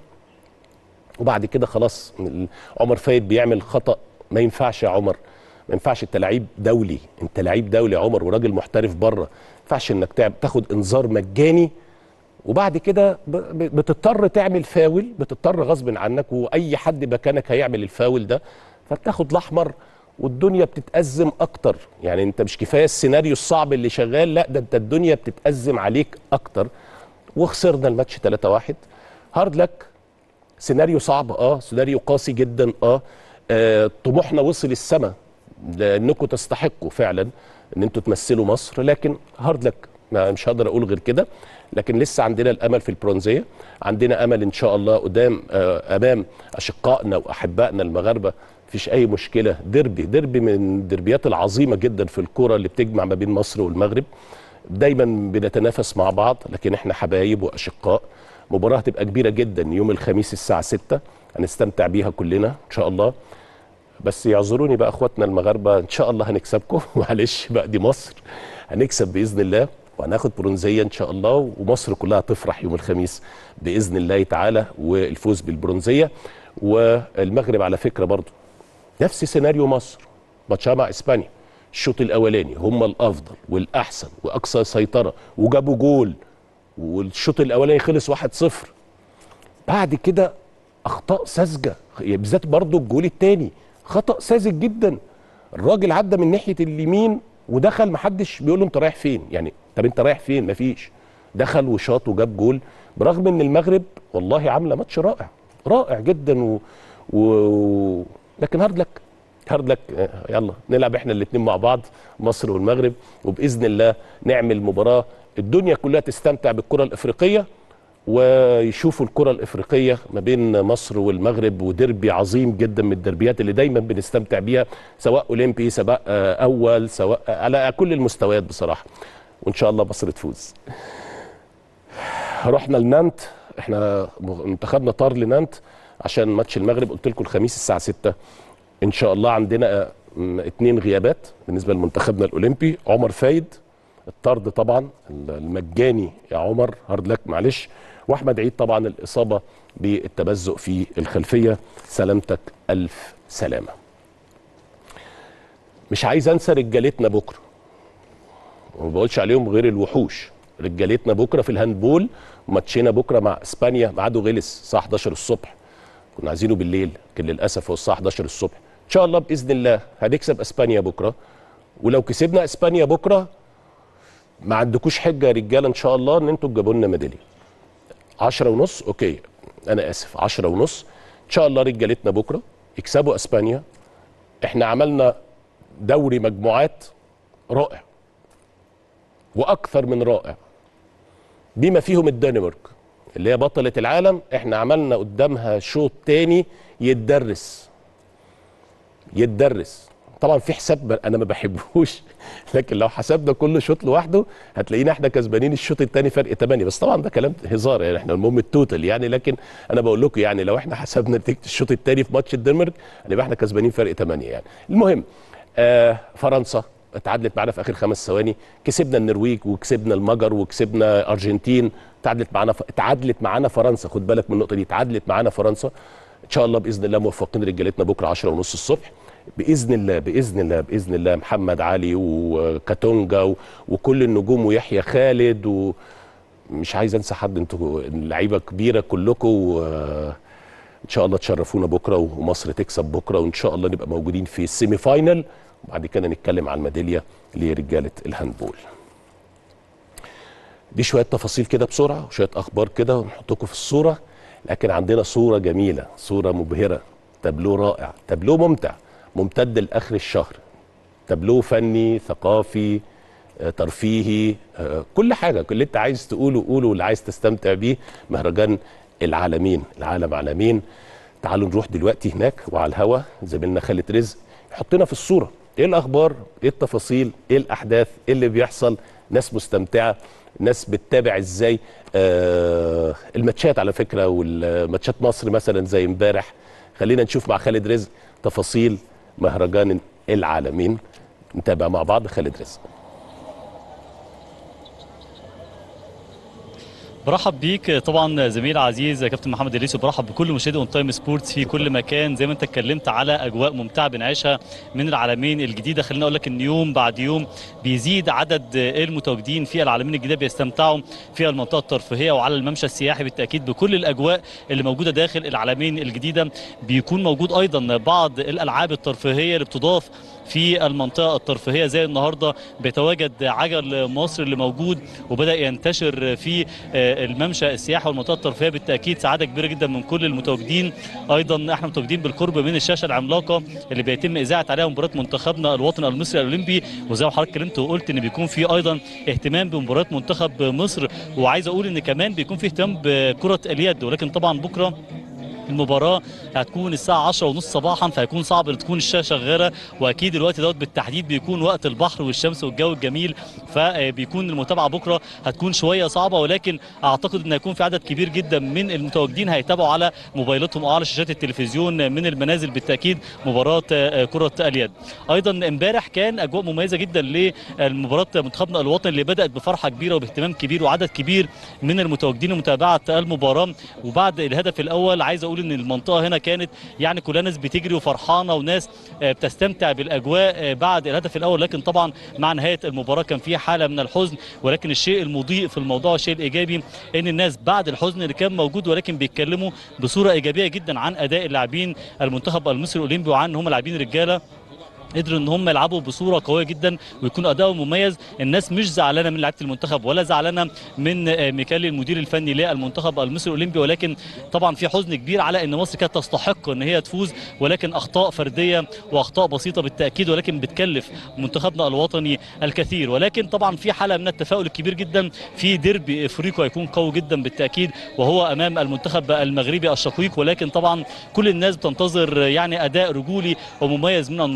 وبعد كده خلاص ال- عمر فايد بيعمل خطا ما ينفعش يا عمر ما ينفعش انت لعيب دولي انت لعيب دولي يا عمر وراجل محترف بره ما ينفعش انك تعب- تاخد انذار مجاني وبعد كده ب- ب- بتضطر تعمل فاول بتضطر غصب عنك واي حد مكانك هيعمل الفاول ده فبتاخد الاحمر والدنيا بتتأزم اكتر يعني انت مش كفايه السيناريو الصعب اللي شغال لا ده انت الدنيا بتتأزم عليك اكتر وخسرنا الماتش 3-1 هارد لك سيناريو صعب اه سيناريو قاسي جدا اه, آه طموحنا وصل السما لانكم تستحقوا فعلا ان انتوا تمثلوا مصر لكن هارد لك ما مش هقدر اقول غير كده لكن لسه عندنا الامل في البرونزيه عندنا امل ان شاء الله قدام آه امام اشقائنا واحبائنا المغاربه مفيش اي مشكله ديربي ديربي من الدربيات العظيمه جدا في الكوره اللي بتجمع ما بين مصر والمغرب دايما بنتنافس مع بعض لكن احنا حبايب واشقاء مباراه هتبقى كبيره جدا يوم الخميس الساعه 6 هنستمتع بيها كلنا ان شاء الله بس يعذروني بقى اخواتنا المغاربه ان شاء الله هنكسبكم معلش بقى دي مصر هنكسب باذن الله وهناخد برونزيه ان شاء الله ومصر كلها تفرح يوم الخميس باذن الله تعالى والفوز بالبرونزيه والمغرب على فكره برضو نفس سيناريو مصر ماتشها مع اسبانيا الشوط الاولاني هم الافضل والاحسن واكثر سيطره وجابوا جول والشوط الاولاني خلص 1-0 بعد كده اخطاء ساذجه بالذات برضو الجول الثاني خطا ساذج جدا الراجل عدى من ناحيه اليمين ودخل محدش بيقول له انت رايح فين يعني طب انت رايح فين مفيش دخل وشاط وجاب جول برغم ان المغرب والله عامله ماتش رائع رائع جدا و... و... لكن هارد لك هارد لك آه، يلا نلعب احنا الاثنين مع بعض مصر والمغرب وباذن الله نعمل مباراه الدنيا كلها تستمتع بالكره الافريقيه ويشوفوا الكره الافريقيه ما بين مصر والمغرب وديربي عظيم جدا من الدربيات اللي دايما بنستمتع بيها سواء اولمبي سواء آه، اول سواء آه، على كل المستويات بصراحه وان شاء الله مصر تفوز رحنا لنانت احنا منتخبنا طار لنانت عشان ماتش المغرب قلت لكم الخميس الساعه 6 ان شاء الله عندنا م- اتنين غيابات بالنسبه لمنتخبنا الاولمبي عمر فايد الطرد طبعا المجاني يا عمر هارد لك معلش واحمد عيد طبعا الاصابه بالتمزق في الخلفيه سلامتك الف سلامه مش عايز انسى رجالتنا بكره وما بقولش عليهم غير الوحوش رجالتنا بكره في الهاندبول ماتشنا بكره مع اسبانيا ميعاده غلس الساعه 11 الصبح كنا عايزينه بالليل لكن للاسف هو الساعه 11 الصبح ان شاء الله باذن الله هنكسب اسبانيا بكره ولو كسبنا اسبانيا بكره ما عندكوش حجه يا رجاله ان شاء الله ان انتوا تجيبوا لنا ميداليه 10 ونص اوكي انا اسف 10 ونص ان شاء الله رجالتنا بكره يكسبوا اسبانيا احنا عملنا دوري مجموعات رائع واكثر من رائع بما فيهم الدنمارك اللي هي بطلة العالم احنا عملنا قدامها شوط تاني يتدرس يتدرس طبعا في حساب انا ما بحبوش لكن لو حسبنا كل شوط لوحده هتلاقينا احنا كسبانين الشوط الثاني فرق 8 بس طبعا ده كلام هزار يعني احنا المهم التوتال يعني لكن انا بقول لكم يعني لو احنا حسبنا نتيجه الشوط الثاني في ماتش الدنمارك هنبقى احنا كسبانين فرق 8 يعني المهم آه فرنسا اتعادلت معانا في اخر خمس ثواني كسبنا النرويج وكسبنا المجر وكسبنا ارجنتين اتعادلت معانا ف... اتعادلت معانا فرنسا خد بالك من النقطه دي اتعادلت معانا فرنسا ان شاء الله باذن الله موفقين رجالتنا بكره 10 ونص الصبح باذن الله باذن الله باذن الله محمد علي وكاتونجا و... وكل النجوم ويحيى خالد ومش عايز انسى حد انتوا لعيبه كبيره كلكم و... ان شاء الله تشرفونا بكره ومصر تكسب بكره وان شاء الله نبقى موجودين في السيمي فاينل وبعد كده نتكلم عن الميداليه لرجاله الهاندبول دي شويه تفاصيل كده بسرعه وشويه اخبار كده ونحطكم في الصوره لكن عندنا صوره جميله صوره مبهره تابلو رائع تابلو ممتع ممتد لاخر الشهر تابلو فني ثقافي آه، ترفيهي آه، كل حاجه كل اللي انت عايز تقوله قوله واللي عايز تستمتع بيه مهرجان العالمين العالم عالمين تعالوا نروح دلوقتي هناك وعلى الهوا زميلنا خالد رزق يحطنا في الصوره ايه الاخبار ايه التفاصيل ايه الاحداث ايه اللي بيحصل ناس مستمتعه ناس بتتابع ازاي آه الماتشات على فكره والماتشات مصر مثلا زي امبارح خلينا نشوف مع خالد رزق تفاصيل مهرجان العالمين نتابع مع بعض خالد رزق برحب بيك طبعا زميل عزيز كابتن محمد الريسي وبرحب بكل مشاهدي اون تايم سبورتس في كل مكان زي ما انت اتكلمت على اجواء ممتعه بنعيشها من العالمين الجديده خليني اقول لك ان يوم بعد يوم بيزيد عدد المتواجدين في العالمين الجديده بيستمتعوا في المنطقه الترفيهيه وعلى الممشى السياحي بالتاكيد بكل الاجواء اللي موجوده داخل العالمين الجديده بيكون موجود ايضا بعض الالعاب الترفيهيه اللي بتضاف في المنطقه الترفيهيه زي النهارده بيتواجد عجل مصر اللي موجود وبدا ينتشر في الممشى السياحي والمنطقه الترفيهيه بالتاكيد سعاده كبيره جدا من كل المتواجدين ايضا احنا متواجدين بالقرب من الشاشه العملاقه اللي بيتم اذاعه عليها مباراه منتخبنا الوطني المصري الاولمبي وزي ما حضرتك اتكلمت وقلت ان بيكون في ايضا اهتمام بمباريات منتخب مصر وعايز اقول ان كمان بيكون في اهتمام بكره اليد ولكن طبعا بكره المباراة هتكون الساعة 10 ونص صباحا فهيكون صعب ان تكون الشاشة شغالة واكيد الوقت دوت بالتحديد بيكون وقت البحر والشمس والجو الجميل فبيكون المتابعة بكرة هتكون شوية صعبة ولكن اعتقد ان هيكون في عدد كبير جدا من المتواجدين هيتابعوا على موبايلاتهم او على شاشات التلفزيون من المنازل بالتأكيد مباراة كرة اليد ايضا امبارح كان اجواء مميزة جدا لمباراة منتخبنا الوطني اللي بدأت بفرحة كبيرة وباهتمام كبير وعدد كبير من المتواجدين لمتابعة المباراة وبعد الهدف الاول عايز اقول ان المنطقه هنا كانت يعني كلها ناس بتجري وفرحانه وناس بتستمتع بالاجواء بعد الهدف الاول لكن طبعا مع نهايه المباراه كان في حاله من الحزن ولكن الشيء المضيء في الموضوع الشيء الايجابي ان الناس بعد الحزن اللي كان موجود ولكن بيتكلموا بصوره ايجابيه جدا عن اداء اللاعبين المنتخب المصري الاولمبي وعن ان هم لاعبين رجاله قدروا ان هم يلعبوا بصوره قويه جدا ويكون اداؤهم مميز الناس مش زعلانه من لعيبه المنتخب ولا زعلانه من ميكالي المدير الفني للمنتخب المصري الاولمبي ولكن طبعا في حزن كبير على ان مصر كانت تستحق ان هي تفوز ولكن اخطاء فرديه واخطاء بسيطه بالتاكيد ولكن بتكلف منتخبنا الوطني الكثير ولكن طبعا في حاله من التفاؤل الكبير جدا في ديربي افريقيا هيكون قوي جدا بالتاكيد وهو امام المنتخب المغربي الشقيق ولكن طبعا كل الناس بتنتظر يعني اداء رجولي ومميز من المنتخب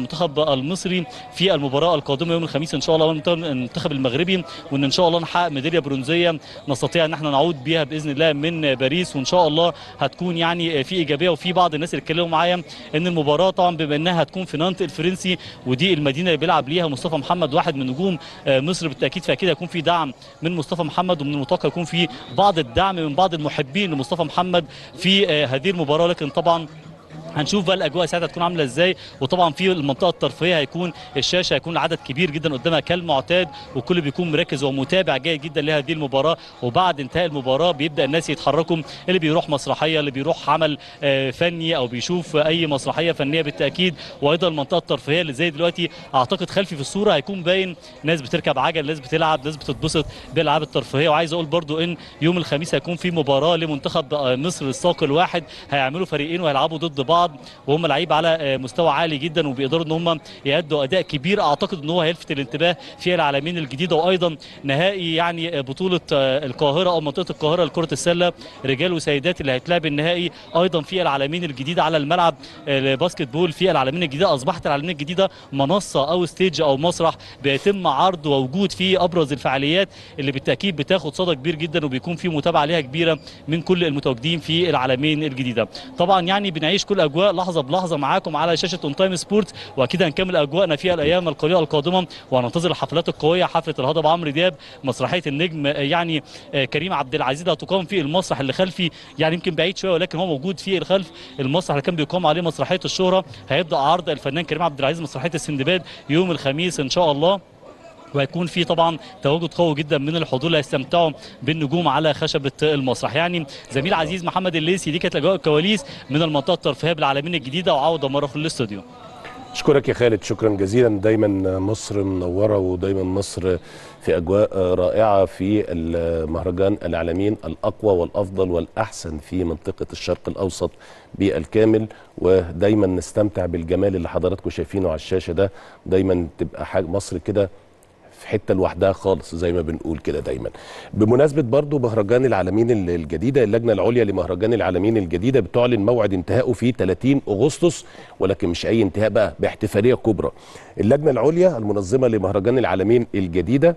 المصري في المباراه القادمه يوم الخميس ان شاء الله المنتخب المغربي وان ان شاء الله نحقق ميداليه برونزيه نستطيع ان احنا نعود بيها باذن الله من باريس وان شاء الله هتكون يعني في ايجابيه وفي بعض الناس اللي اتكلموا معايا ان المباراه طبعا بما انها هتكون في نانت الفرنسي ودي المدينه اللي بيلعب ليها مصطفى محمد واحد من نجوم مصر بالتاكيد فاكيد هيكون في دعم من مصطفى محمد ومن المتوقع يكون في بعض الدعم من بعض المحبين لمصطفى محمد في هذه المباراه لكن طبعا هنشوف بقى الاجواء ساعتها هتكون عامله ازاي وطبعا في المنطقه الترفيهيه هيكون الشاشه هيكون العدد كبير جدا قدامها كالمعتاد والكل بيكون مركز ومتابع جيد جدا لهذه المباراه وبعد انتهاء المباراه بيبدا الناس يتحركوا اللي بيروح مسرحيه اللي بيروح عمل فني او بيشوف اي مسرحيه فنيه بالتاكيد وايضا المنطقه الترفيهيه اللي زي دلوقتي اعتقد خلفي في الصوره هيكون باين ناس بتركب عجل ناس بتلعب ناس بتتبسط بالالعاب الترفيهيه وعايز اقول برضو ان يوم الخميس هيكون في مباراه لمنتخب مصر الساق الواحد هيعملوا فريقين وهيلعبوا ضد بعض وهم لعيبه على مستوى عالي جدا وبيقدروا ان هم يأدوا اداء كبير اعتقد ان هو هيلفت الانتباه في العالمين الجديده وايضا نهائي يعني بطوله القاهره او منطقه القاهره لكره السله رجال وسيدات اللي هيتلعب النهائي ايضا في العالمين الجديده على الملعب الباسكت بول في العالمين الجديده اصبحت العالمين الجديده منصه او ستيج او مسرح بيتم عرض ووجود فيه ابرز الفعاليات اللي بالتاكيد بتاخد صدى كبير جدا وبيكون في متابعه ليها كبيره من كل المتواجدين في العالمين الجديده طبعا يعني بنعيش كل اجواء لحظه بلحظه معاكم على شاشه اون تايم سبورت واكيد هنكمل اجواءنا في الايام القليله القادمه وهننتظر الحفلات القويه حفله الهضبه عمرو دياب مسرحيه النجم يعني كريم عبد العزيز هتقام في المسرح اللي خلفي يعني يمكن بعيد شويه ولكن هو موجود في الخلف المسرح اللي كان بيقام عليه مسرحيه الشهره هيبدا عرض الفنان كريم عبد العزيز مسرحيه السندباد يوم الخميس ان شاء الله وهيكون في طبعا تواجد قوي جدا من الحضور اللي هيستمتعوا بالنجوم على خشبه المسرح يعني زميل عزيز محمد الليسي دي كانت اجواء الكواليس من المنطقه الترفيهيه بالعالمين الجديده وعوده مره في الاستوديو اشكرك يا خالد شكرا جزيلا دايما مصر منوره ودايما مصر في اجواء رائعه في المهرجان العالمين الاقوى والافضل والاحسن في منطقه الشرق الاوسط بالكامل ودايما نستمتع بالجمال اللي حضراتكم شايفينه على الشاشه ده دايما تبقى حاجه مصر كده في حته لوحدها خالص زي ما بنقول كده دايما بمناسبه برضو مهرجان العالمين الجديده اللجنه العليا لمهرجان العالمين الجديده بتعلن موعد انتهائه في 30 اغسطس ولكن مش اي انتهاء بقى باحتفاليه كبرى اللجنه العليا المنظمه لمهرجان العالمين الجديده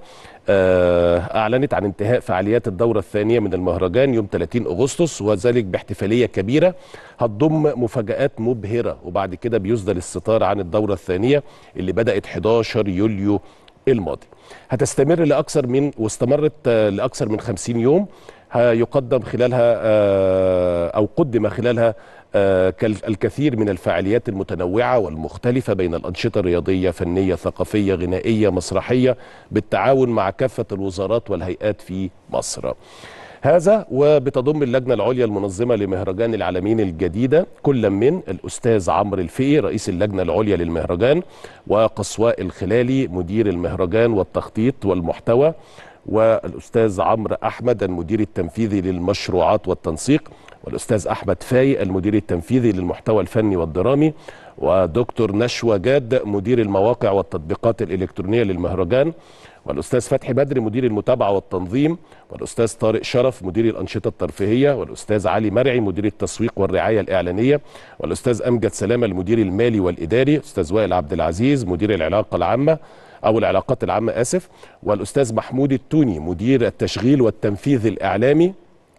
اعلنت عن انتهاء فعاليات الدوره الثانيه من المهرجان يوم 30 اغسطس وذلك باحتفاليه كبيره هتضم مفاجات مبهره وبعد كده بيسدل الستار عن الدوره الثانيه اللي بدات 11 يوليو الماضي هتستمر لاكثر من واستمرت لاكثر من 50 يوم هيقدم خلالها او قدم خلالها الكثير من الفعاليات المتنوعه والمختلفه بين الانشطه الرياضيه فنيه ثقافيه غنائيه مسرحيه بالتعاون مع كافه الوزارات والهيئات في مصر هذا وبتضم اللجنة العليا المنظمة لمهرجان العالمين الجديدة كل من الأستاذ عمرو الفقي رئيس اللجنة العليا للمهرجان وقصواء الخلالي مدير المهرجان والتخطيط والمحتوى والأستاذ عمرو أحمد المدير التنفيذي للمشروعات والتنسيق والأستاذ أحمد فاي المدير التنفيذي للمحتوى الفني والدرامي ودكتور نشوى جاد مدير المواقع والتطبيقات الإلكترونية للمهرجان والاستاذ فتحي بدر مدير المتابعه والتنظيم والاستاذ طارق شرف مدير الانشطه الترفيهيه والاستاذ علي مرعي مدير التسويق والرعايه الاعلانيه والاستاذ امجد سلامه المدير المالي والاداري استاذ وائل عبد العزيز مدير العلاقه العامه او العلاقات العامه اسف والاستاذ محمود التوني مدير التشغيل والتنفيذ الاعلامي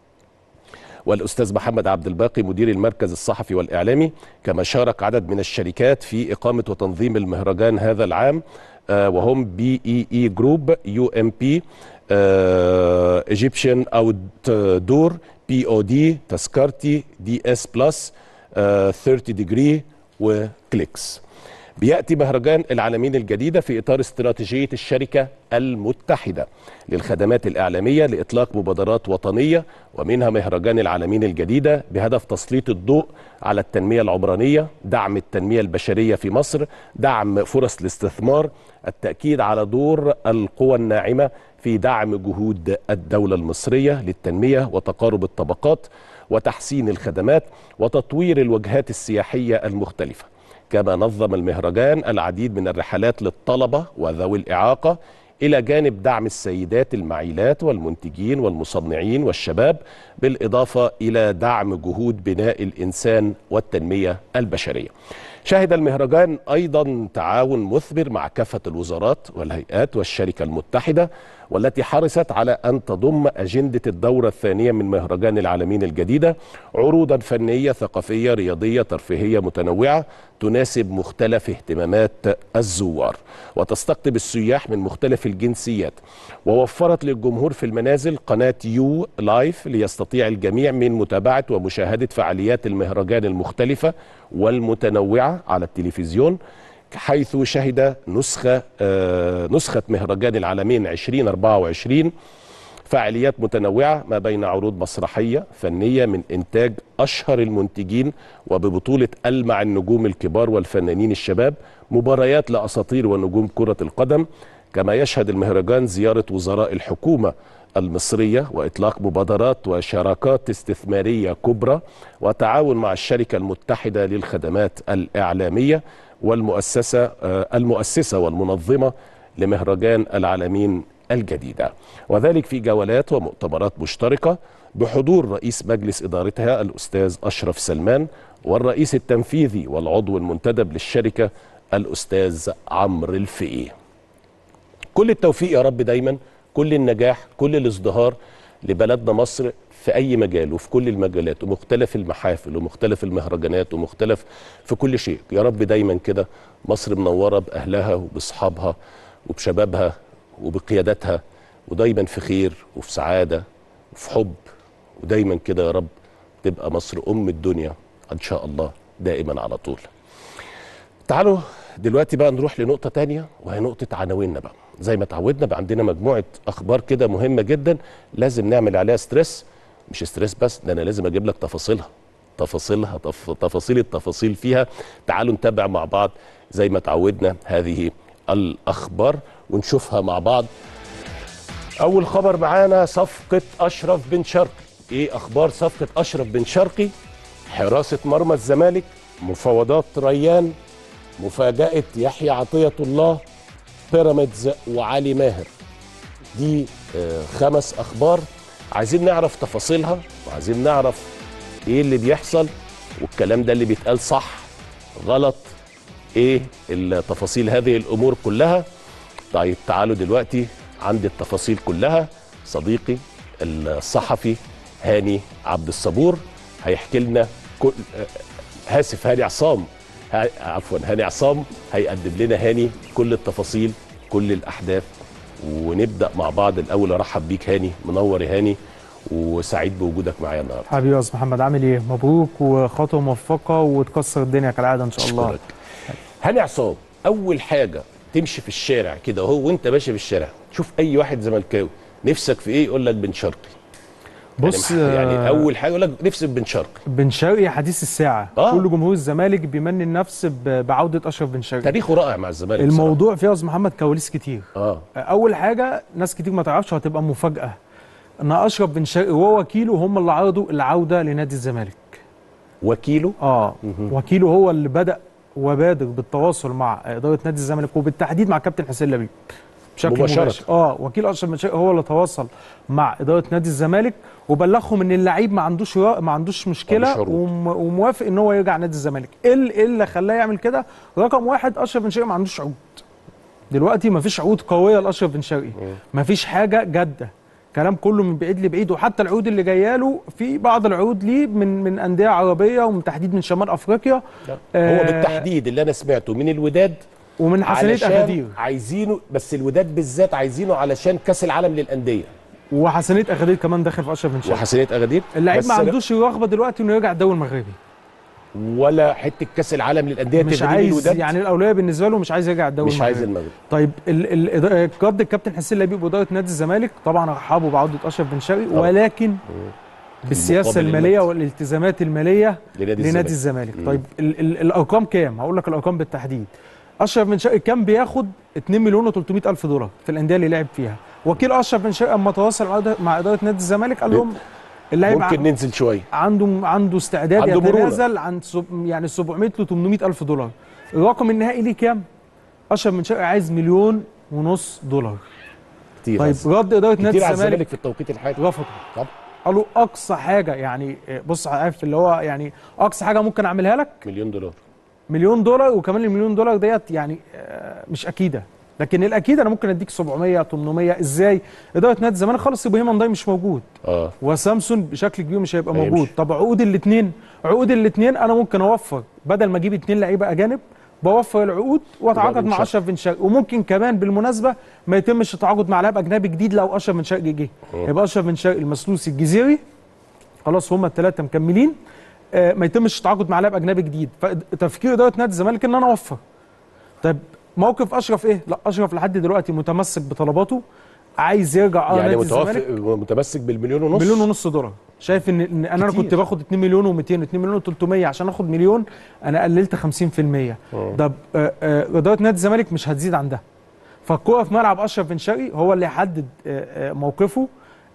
والاستاذ محمد عبد الباقي مدير المركز الصحفي والاعلامي كما شارك عدد من الشركات في اقامه وتنظيم المهرجان هذا العام وهم بي اي اي جروب يو ام بي ايجيبشن اوت دور بي او دي تذكرتي دي اس بلس 30 ديجري وكليكس بياتي مهرجان العالمين الجديده في اطار استراتيجيه الشركه المتحده للخدمات الاعلاميه لاطلاق مبادرات وطنيه ومنها مهرجان العالمين الجديده بهدف تسليط الضوء على التنميه العمرانيه، دعم التنميه البشريه في مصر، دعم فرص الاستثمار، التاكيد على دور القوى الناعمه في دعم جهود الدوله المصريه للتنميه وتقارب الطبقات وتحسين الخدمات وتطوير الوجهات السياحيه المختلفه. كما نظم المهرجان العديد من الرحلات للطلبة وذوي الإعاقة إلى جانب دعم السيدات المعيلات والمنتجين والمصنعين والشباب بالإضافة إلى دعم جهود بناء الإنسان والتنمية البشرية شهد المهرجان ايضا تعاون مثمر مع كافه الوزارات والهيئات والشركه المتحده والتي حرصت على ان تضم اجنده الدوره الثانيه من مهرجان العالمين الجديده عروضا فنيه ثقافيه رياضيه ترفيهيه متنوعه تناسب مختلف اهتمامات الزوار وتستقطب السياح من مختلف الجنسيات ووفرت للجمهور في المنازل قناه يو لايف ليستطيع الجميع من متابعه ومشاهده فعاليات المهرجان المختلفه والمتنوعه على التلفزيون حيث شهد نسخة آه نسخة مهرجان العالمين 2024 فعاليات متنوعة ما بين عروض مسرحية فنية من إنتاج أشهر المنتجين وببطولة ألمع النجوم الكبار والفنانين الشباب مباريات لأساطير ونجوم كرة القدم كما يشهد المهرجان زيارة وزراء الحكومة المصرية وإطلاق مبادرات وشراكات استثمارية كبرى وتعاون مع الشركة المتحدة للخدمات الإعلامية والمؤسسة المؤسسة والمنظمة لمهرجان العالمين الجديدة وذلك في جولات ومؤتمرات مشتركة بحضور رئيس مجلس إدارتها الأستاذ أشرف سلمان والرئيس التنفيذي والعضو المنتدب للشركة الأستاذ عمرو الفقي كل التوفيق يا رب دايما كل النجاح كل الازدهار لبلدنا مصر في اي مجال وفي كل المجالات ومختلف المحافل ومختلف المهرجانات ومختلف في كل شيء يا رب دايما كده مصر منوره باهلها وباصحابها وبشبابها وبقيادتها ودايما في خير وفي سعاده وفي حب ودايما كده يا رب تبقى مصر ام الدنيا ان شاء الله دائما على طول تعالوا دلوقتي بقى نروح لنقطة تانية وهي نقطة عناويننا بقى زي ما اتعودنا بقى عندنا مجموعة أخبار كده مهمة جدا لازم نعمل عليها ستريس مش ستريس بس ده أنا لازم أجيب لك تفاصيلها تفاصيلها تف... تفاصيل التفاصيل فيها تعالوا نتابع مع بعض زي ما اتعودنا هذه الأخبار ونشوفها مع بعض أول خبر معانا صفقة أشرف بن شرقي إيه أخبار صفقة أشرف بن شرقي حراسة مرمى الزمالك مفاوضات ريان مفاجأة يحيى عطية الله بيراميدز وعلي ماهر دي آه خمس أخبار عايزين نعرف تفاصيلها وعايزين نعرف إيه اللي بيحصل والكلام ده اللي بيتقال صح غلط إيه التفاصيل هذه الأمور كلها طيب تعالوا دلوقتي عند التفاصيل كلها صديقي الصحفي هاني عبد الصبور هيحكي لنا كل هاسف هاني عصام عفوا هاني عصام هيقدم لنا هاني كل التفاصيل كل الاحداث ونبدا مع بعض الاول ارحب بيك هاني منور يا هاني وسعيد بوجودك معايا النهارده حبيبي يا استاذ محمد عامل ايه مبروك وخطوه موفقه وتكسر الدنيا كالعاده ان شاء الله أشكرك. هاني عصام اول حاجه تمشي في الشارع كده اهو وانت ماشي في الشارع تشوف اي واحد زملكاوي نفسك في ايه يقول لك بن شرقي بص يعني, يعني آه، اول حاجه يقول لك نفسي في بن شرقي بن شرقي حديث الساعه آه. كل جمهور الزمالك بيمني النفس ب- بعوده اشرف بن شرقي تاريخه رائع مع الزمالك الموضوع فيه يا استاذ محمد كواليس كتير بصراحة. اه اول حاجه ناس كتير ما تعرفش وهتبقى مفاجاه ان اشرف بن شرقي وهو وكيله هم اللي عرضوا العوده لنادي الزمالك وكيله اه وكيله هو اللي بدا وبادر بالتواصل مع اداره نادي الزمالك وبالتحديد مع كابتن حسين لبيب بشكل مباشرة. مباشر اه وكيل اشرف بن شرقي هو اللي تواصل مع اداره نادي الزمالك وبلغهم ان اللعيب ما عندوش را- ما عندوش مشكله عروض. وم- وموافق ان هو يرجع نادي الزمالك ايه ال- إيه اللي خلاه يعمل كده رقم واحد اشرف بن شرقي ما عندوش عقود دلوقتي ما فيش عقود قويه لاشرف بن شرقي ما فيش حاجه جاده كلام كله من بعيد لبعيد وحتى العقود اللي جايه له في بعض العقود ليه من من انديه عربيه ومن تحديد من شمال افريقيا هو آه، بالتحديد اللي انا سمعته من الوداد ومن حسنيه علشان اكادير عايزينه بس الوداد بالذات عايزينه علشان كاس العالم للانديه وحسنيه اكادير كمان داخل في اشرف بن شرقي وحسنيه اغادير اللعيب بس ما أنا- عندوش الرغبه دلوقتي انه يرجع الدوري المغربي ولا حته كاس العالم للانديه مش تغريب عايز الوداد يعني الاولويه بالنسبه له مش عايز يرجع الدوري مش عايز المغربي المغرب طيب ال ال رد الكابتن حسين لبيب واداره نادي الزمالك طبعا رحبوا بعوده اشرف بن شرقي طبعا. ولكن بالسياسه المقابل الماليه المادي. والالتزامات الماليه لنادي لنادي الزمالك. الزمالك طيب ال ال الارقام كام هقول لك الارقام بالتحديد اشرف بن شرقي كان بياخد 2 مليون و300 الف دولار في الانديه اللي لعب فيها وكيل اشرف بن شرقي اما تواصل مع إدارة- مع اداره نادي الزمالك قال لهم اللعيب ممكن ع- ننزل شويه عنده عنده استعداد عنده مرونة. يتنازل عن سب يعني 700 ل 800 الف دولار الرقم النهائي ليه كام اشرف بن شرقي عايز مليون ونص دولار كتير طيب عز- رد اداره نادي كتير على الزمالك الزمالك في التوقيت الحالي رفضوا طب قالوا اقصى حاجه يعني بص عارف اللي هو يعني اقصى حاجه ممكن اعملها لك مليون دولار مليون دولار وكمان المليون دولار ديت يعني آه، مش اكيده لكن الاكيد انا ممكن اديك 700 800 ازاي اداره نادي الزمالك خلاص ابراهيم انضاي مش موجود اه وسامسون بشكل كبير مش هيبقى هيمشي. موجود طب عقود الاثنين عقود الاثنين انا ممكن اوفر بدل ما اجيب اثنين لعيبه اجانب بوفر العقود واتعاقد وبعدين مع شرط. اشرف بن شرقي وممكن كمان بالمناسبه ما يتمش التعاقد مع لاعب اجنبي جديد لو اشرف بن شرقي جه يبقى اشرف بن شرقي المسلوسي الجزيري خلاص هما الثلاثه مكملين آه، ما يتمش التعاقد مع لاعب اجنبي جديد فتفكير اداره نادي الزمالك ان انا اوفر طيب موقف اشرف ايه لا اشرف لحد دلوقتي متمسك بطلباته عايز يرجع اه يعني نادي الزمالك متوافق متمسك بالمليون ونص مليون ونص دولار شايف ان, إن انا كتير. كنت باخد 2 مليون و200 2 مليون و300 عشان اخد مليون انا قللت 50% ده آه، آه، اداره نادي الزمالك مش هتزيد عن ده فالكوره في ملعب اشرف بن شرقي هو اللي يحدد آه، آه، موقفه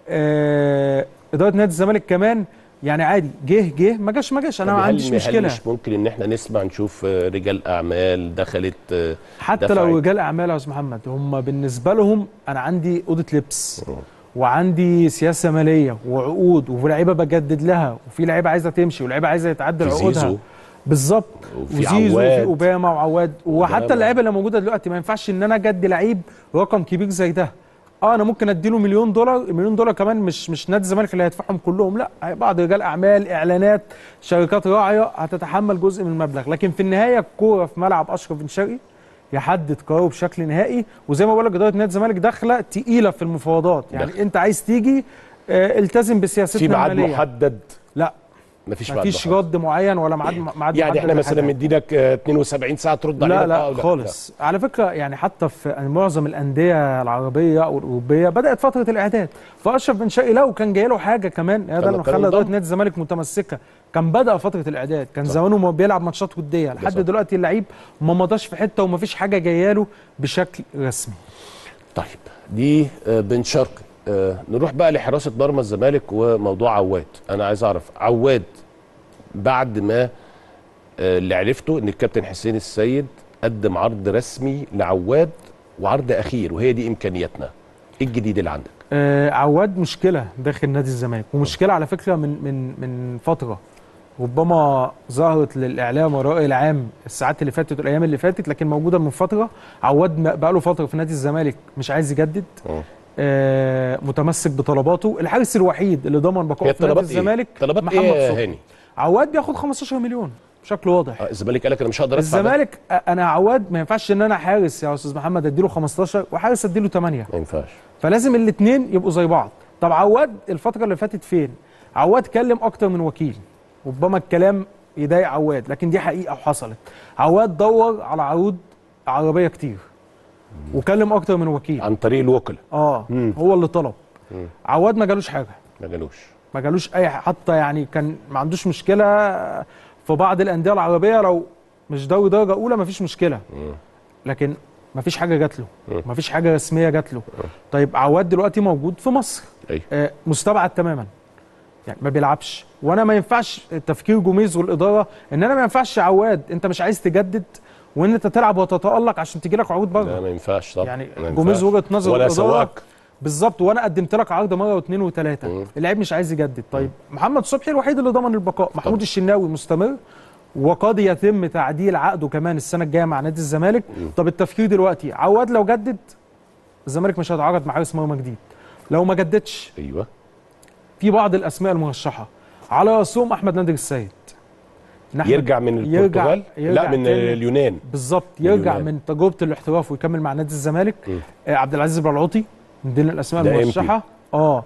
آه، اداره نادي الزمالك كمان يعني عادي جه جه ما جاش ما جاش انا طب ما هل- عنديش هل مشكله مش ممكن ان احنا نسمع نشوف آه، رجال اعمال دخلت آه، حتى دفعت. لو رجال اعمال يا استاذ محمد هم بالنسبه لهم انا عندي اوضه لبس وعندي سياسه ماليه وعقود ولاعيبه بجدد لها وفي لعيبه عايزه تمشي ولاعيبه عايزه يتعدل في عقودها زيزو. بالظبط وفي وزيزو وفي عواد. اوباما وعواد وحتى أوباما. اللعيبه اللي موجوده دلوقتي ما ينفعش ان انا اجدي لعيب رقم كبير زي ده اه انا ممكن اديله مليون دولار المليون دولار كمان مش مش نادي الزمالك اللي هيدفعهم كلهم لا بعض رجال اعمال اعلانات شركات راعيه هتتحمل جزء من المبلغ لكن في النهايه الكوره في ملعب اشرف بن شرقي يحدد قراره بشكل نهائي وزي ما بقول لك اداره نادي الزمالك داخله تقيله في المفاوضات يعني داخل. انت عايز تيجي آه التزم بسياستنا في ميعاد الماليه محدد لا مفيش ميعاد مفيش محدد. رد معين ولا ميعاد ميعاد يعني محدد احنا مثلا للحاجة. مدينك آه، 72 ساعه ترد علينا لا لا آه، خالص على فكره يعني حتى في معظم الانديه العربيه او الاوروبيه بدات فتره الاعداد فاشرف بن شرقي لو كان جاي له حاجه كمان هذا كان- اللي كان خلى اداره انضم. نادي الزمالك متمسكه كان بدا فتره الاعداد كان زمانه ما بيلعب ماتشات وديه لحد صح. دلوقتي اللعيب ما مضاش في حته وما فيش حاجه جايه له بشكل رسمي طيب دي آه، بن شرقي آه، نروح بقى لحراسه مرمى الزمالك وموضوع عواد انا عايز اعرف عواد بعد ما آه، اللي عرفته ان الكابتن حسين السيد قدم عرض رسمي لعواد وعرض اخير وهي دي امكانياتنا ايه الجديد اللي عندك آه عواد مشكله داخل نادي الزمالك ومشكله على فكره من من من فتره ربما ظهرت للاعلام والراي العام الساعات اللي فاتت والايام اللي فاتت لكن موجوده من فتره عواد م- بقى له فتره في نادي الزمالك مش عايز يجدد آه. آه متمسك بطلباته الحارس الوحيد اللي ضمن بقائه هي في نادي طلبات ايه الزمالك طلبات محمد ايه يا صبحي هاني عواد بياخد 15 مليون بشكل واضح آه، الزمالك قال لك انا مش هقدر ادفع ده. الزمالك آه، انا عواد ما ينفعش ان انا حارس يا استاذ محمد اديله 15 وحارس اديله 8 ما ينفعش فلازم الاثنين يبقوا زي بعض طب عواد الفتره اللي فاتت فين عواد كلم اكتر من وكيل ربما الكلام يضايق عواد لكن دي حقيقه وحصلت عواد دور على عروض عربيه كتير وكلم اكتر من وكيل عن طريق الوكلاء اه مم. هو اللي طلب عواد ما جالوش حاجه ما جالوش ما جالوش اي ح- حتى يعني كان ما عندوش مشكله في بعض الانديه العربيه لو مش دوري درجه اولى ما فيش مشكله لكن ما فيش حاجه جات له ما فيش حاجه رسميه جات له طيب عواد دلوقتي موجود في مصر ايوه آه، مستبعد تماما يعني ما بيلعبش وانا ما ينفعش تفكير جوميز والاداره ان انا ما ينفعش عواد انت مش عايز تجدد وان انت تلعب وتتالق عشان تجي لك عروض لا بره ما ينفعش طبعا يعني ما ينفعش. جوميز وجهه نظر ولا الإدارة سواك بالظبط وانا قدمت لك عرض مره واثنين وثلاثه اللعيب مش عايز يجدد طيب محمد صبحي الوحيد اللي ضمن البقاء محمود الشناوي مستمر وقد يتم تعديل عقده كمان السنه الجايه مع نادي الزمالك طب التفكير دلوقتي عواد لو جدد الزمالك مش هيتعاقد مع حارس مرمى جديد لو ما جددش ايوه في بعض الاسماء المرشحه على راسهم احمد نادر السيد إن أحمد يرجع من يرجع- البرتغال يرجع لا من تاني. اليونان بالظبط يرجع اليونان. من تجربه الاحتراف ويكمل مع نادي الزمالك آه عبد العزيز برعوطي من ضمن الاسماء ده المرشحه اه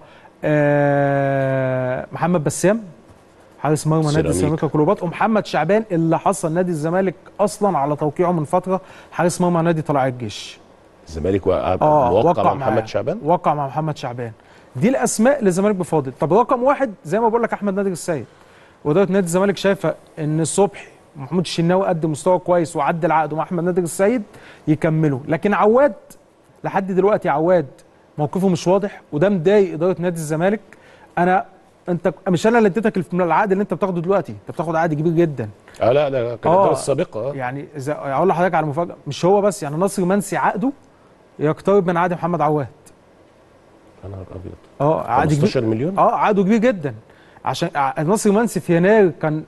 آه، محمد بسام حارس مرمى نادي سيراميكا. سيراميكا كليوبات ومحمد شعبان اللي حصل نادي الزمالك اصلا على توقيعه من فتره حارس مرمى نادي طلائع الجيش الزمالك وقع اه موقع مع معاه. محمد شعبان وقع مع محمد شعبان دي الاسماء اللي الزمالك بفاضل طب رقم واحد زي ما بقول لك احمد نادر السيد واداره نادي الزمالك شايفه ان صبحي محمود الشناوي قدم مستوى كويس وعدل عقده مع احمد نادر السيد يكملوا لكن عواد لحد دلوقتي عواد موقفه مش واضح وده مضايق اداره نادي الزمالك انا انت مش انا اللي اديتك العقد اللي انت بتاخده دلوقتي انت بتاخد عقد كبير جدا اه لا لا كانت آه. الاداره السابقه اه يعني اذا اقول لحضرتك على مفاجاه مش هو بس يعني نصر منسي عقده يقترب من عقد محمد عواد يا نهار ابيض اه عقد كبير 15 مليون اه عقده كبير جدا عشان ع- نصر منسي في يناير كان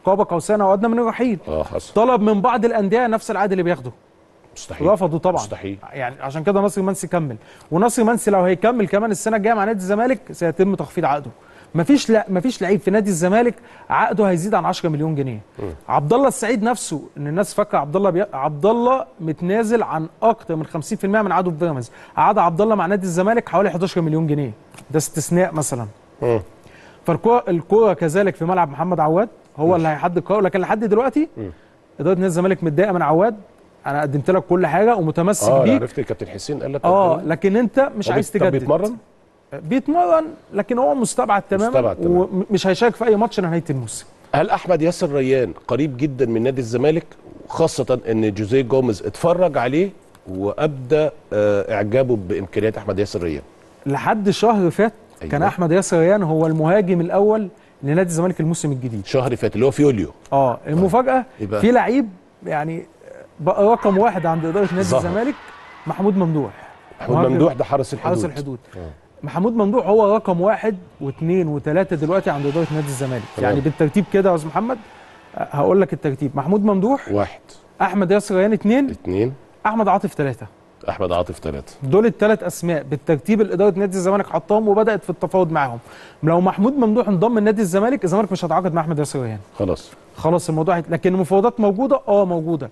قاب قوسين او ادنى من الرحيل اه حصل طلب من بعض الانديه نفس العقد اللي بياخده مستحيل رفضوا طبعا مستحيل يعني عشان كده نصر منسي كمل ونصر منسي لو هيكمل كمان السنه الجايه مع نادي الزمالك سيتم تخفيض عقده مفيش لا مفيش لعيب في نادي الزمالك عقده هيزيد عن 10 مليون جنيه عبد الله السعيد نفسه ان الناس فاكره عبد الله بي... عبد الله متنازل عن اكتر من 50% من عقده في بيراميدز عقد عبد الله مع نادي الزمالك حوالي 11 مليون جنيه ده استثناء مثلا مم. فالكوره الكوره كذلك في ملعب محمد عواد هو اللي هيحدد القرار لكن لحد دلوقتي اداره نادي الزمالك متضايقه من عواد انا قدمت لك كل حاجه ومتمسك اه أنا بيه عرفت كابتن حسين قال لك اه لكن انت مش طب عايز طب تجدد بيتمرن بيتمرن لكن هو مستبعد تماما مستبعد تماماً. ومش هيشارك في اي ماتش لنهايه الموسم هل احمد ياسر ريان قريب جدا من نادي الزمالك خاصه ان جوزيه جوميز اتفرج عليه وابدى آه، اعجابه بامكانيات احمد ياسر ريان لحد شهر فات أيوة. كان احمد ياسر ريان هو المهاجم الاول لنادي الزمالك الموسم الجديد شهر فات اللي هو في يوليو اه المفاجاه إيه بقى؟ في لعيب يعني بقى رقم واحد عند اداره نادي ظهر. الزمالك محمود ممدوح محمود مهاجم ممدوح ده حارس الحدود حارس الحدود محمود ممدوح هو رقم واحد واثنين وثلاثه دلوقتي عند اداره نادي الزمالك تمام. يعني بالترتيب كده يا استاذ محمد أه، هقول لك الترتيب محمود ممدوح واحد احمد ياسر ريان اثنين اثنين احمد عاطف ثلاثه احمد عاطف ثلاثه دول الثلاث اسماء بالترتيب اللي اداره نادي الزمالك حطاهم وبدات في التفاوض معاهم لو محمود ممدوح انضم لنادي الزمالك الزمالك مش هيتعاقد مع احمد ياسر ريان خلاص خلاص الموضوع هيت- لكن المفاوضات موجوده اه موجوده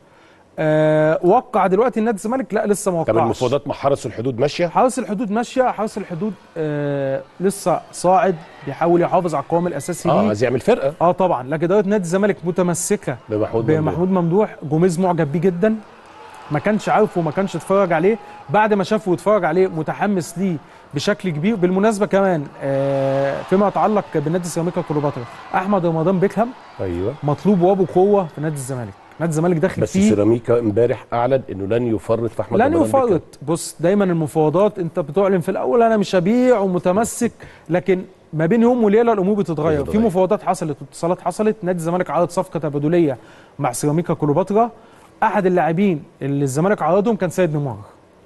آه وقع دلوقتي نادي الزمالك لا لسه ما طب وقعش المفاوضات مع حرس الحدود ماشيه حرس الحدود ماشيه حرس الحدود آه لسه صاعد بيحاول يحافظ على القوام الاساسي اه ليه عايز يعمل فرقه اه طبعا لكن اداره نادي الزمالك متمسكه بمحمود ممدوح بمحمود ممدوح جوميز معجب بيه جدا ما كانش عارفه وما كانش اتفرج عليه بعد ما شافه واتفرج عليه متحمس ليه بشكل كبير بالمناسبه كمان آه فيما يتعلق بنادي سيراميكا كليوباترا احمد رمضان بيكهام ايوه مطلوب وبقوه في نادي الزمالك نادي الزمالك داخل بس فيه سيراميكا امبارح اعلن انه لن يفرط في احمد لن رمضان بيكهام. يفرط بص دايما المفاوضات انت بتعلن في الاول انا مش هبيع ومتمسك لكن ما بين يوم وليله الامور بتتغير في بتتغير. مفاوضات حصلت واتصالات حصلت نادي الزمالك عرض صفقه تبادليه مع سيراميكا كليوباترا احد اللاعبين اللي الزمالك عرضهم كان سيد نيمار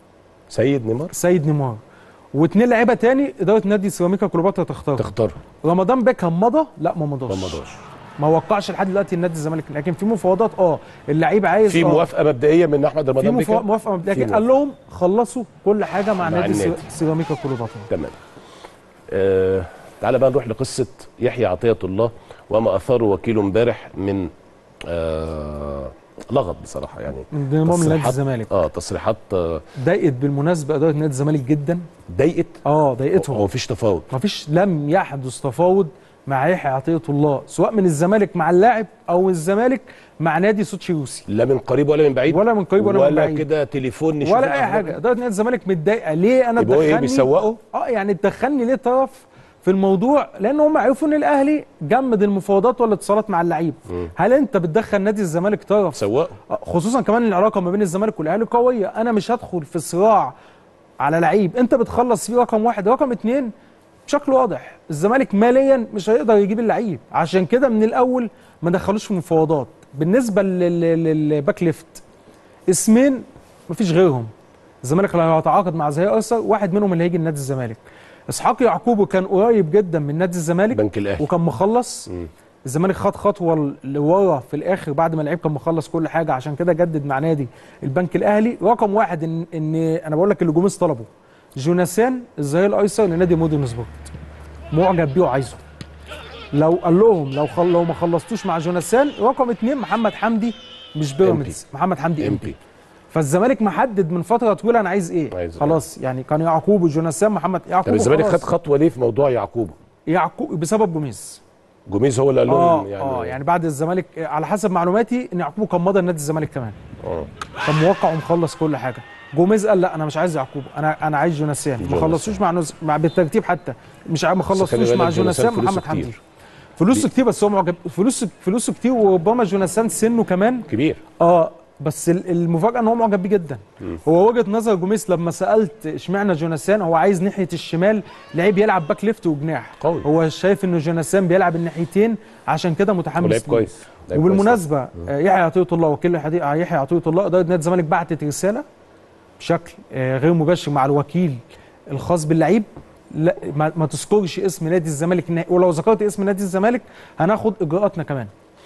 سيد نيمار سيد نيمار واثنين لعيبه تاني اداره نادي سيراميكا كليوباترا تختار تختار رمضان بيكهام مضى لا ما ما مضاش مضاش ما وقعش لحد دلوقتي النادي الزمالك لكن في مفاوضات اه اللعيب عايز في آه. موافقه مبدئيه من احمد في رمضان مفا- بيكهام موافقه مبدئيه في لكن قال لهم خلصوا كل حاجه مع, مع نادي سي- النادي. سيراميكا كليوباترا تمام آه تعالى بقى نروح لقصه يحيى عطيه الله وما اثاره وكيله امبارح من آه لغط بصراحه يعني من انضمام لنادي تصريحات- الزمالك اه تصريحات آه، ضايقت بالمناسبه اداره نادي الزمالك جدا ضايقت اه ضايقتهم هو مفيش تفاوض مفيش لم يحدث تفاوض مع يحيى عطيه الله سواء من الزمالك مع اللاعب او الزمالك مع نادي سوتشي روسي لا من قريب ولا من بعيد ولا من قريب ولا من ولا بعيد. كده تليفون نشوف ولا اي الأخبار. حاجه اداره نادي الزمالك متضايقه ليه انا يبقى هو ايه تدخلني بيسوقوا اه يعني تدخلني ليه طرف في الموضوع لان هم عرفوا ان الاهلي جمد المفاوضات والاتصالات مع اللعيب هل انت بتدخل نادي الزمالك طرف سوقوا خصوصا كمان العلاقه ما بين الزمالك والاهلي قويه انا مش هدخل في صراع على لعيب انت بتخلص فيه رقم واحد رقم اتنين بشكل واضح الزمالك ماليا مش هيقدر يجيب اللعيب عشان كده من الاول ما دخلوش في مفاوضات بالنسبه لل- لل- للباك ليفت اسمين مفيش غيرهم الزمالك لو هيتعاقد مع زي ارسل واحد منهم اللي هيجي لنادي الزمالك اسحاق يعقوب كان قريب جدا من نادي الزمالك بنك الاهلي وكان مخلص الزمالك خد خطوه لورا في الاخر بعد ما اللعيب كان مخلص كل حاجه عشان كده جدد مع نادي البنك الاهلي رقم واحد ان ان انا بقول لك اللي جوميز طلبه جوناثان الظهير الايسر لنادي مودرن سبورت معجب بيه وعايزه لو قال لهم لو خل... لو ما خلصتوش مع جوناثان رقم اثنين محمد حمدي مش بيراميدز محمد حمدي ام امبي بي فالزمالك محدد من فتره طويله انا عايز ايه عايز إيه. خلاص يعني كان يعقوب وجوناثان محمد طب يعقوب الزمالك خلاص. خد خطوه ليه في موضوع يعقوب يعقوب بسبب جوميز جوميز هو اللي قال اه لهم يعني يعني اه يعني بعد الزمالك على حسب معلوماتي ان يعقوب كان مضى لنادي الزمالك كمان اه كان موقع ومخلص كل حاجه جوميز قال لا انا مش عايز يعقوب انا انا عايز جوناثان ما جوناثان. خلصوش مع نز... مع بالترتيب حتى مش ع- ما خلي خلصوش بالك مع جوناثان جوناثان فلوسه محمد كتير. حمدي فلوسه كتير بس هو معجب فلوسه فلوسه كتير وربما جوناثان سنه كمان كبير اه بس ال- المفاجاه ان هو معجب بيه جدا هو وجهه نظر جوميز لما سالت اشمعنى جوناثان هو عايز ناحيه الشمال لعيب يلعب باك ليفت وجناح قوي. هو شايف ان جوناثان بيلعب الناحيتين عشان كده متحمس ولعب ليه. كويس لعب وبالمناسبه آه، يحيى عطيه الله وكيل الحديث يحيى عطيه الله اداره نادي الزمالك بعتت رساله بشكل آه، غير مباشر مع الوكيل الخاص باللعيب لا ما, ما تذكرش اسم نادي الزمالك نهائي ولو ذكرت اسم نادي الزمالك هناخد اجراءاتنا كمان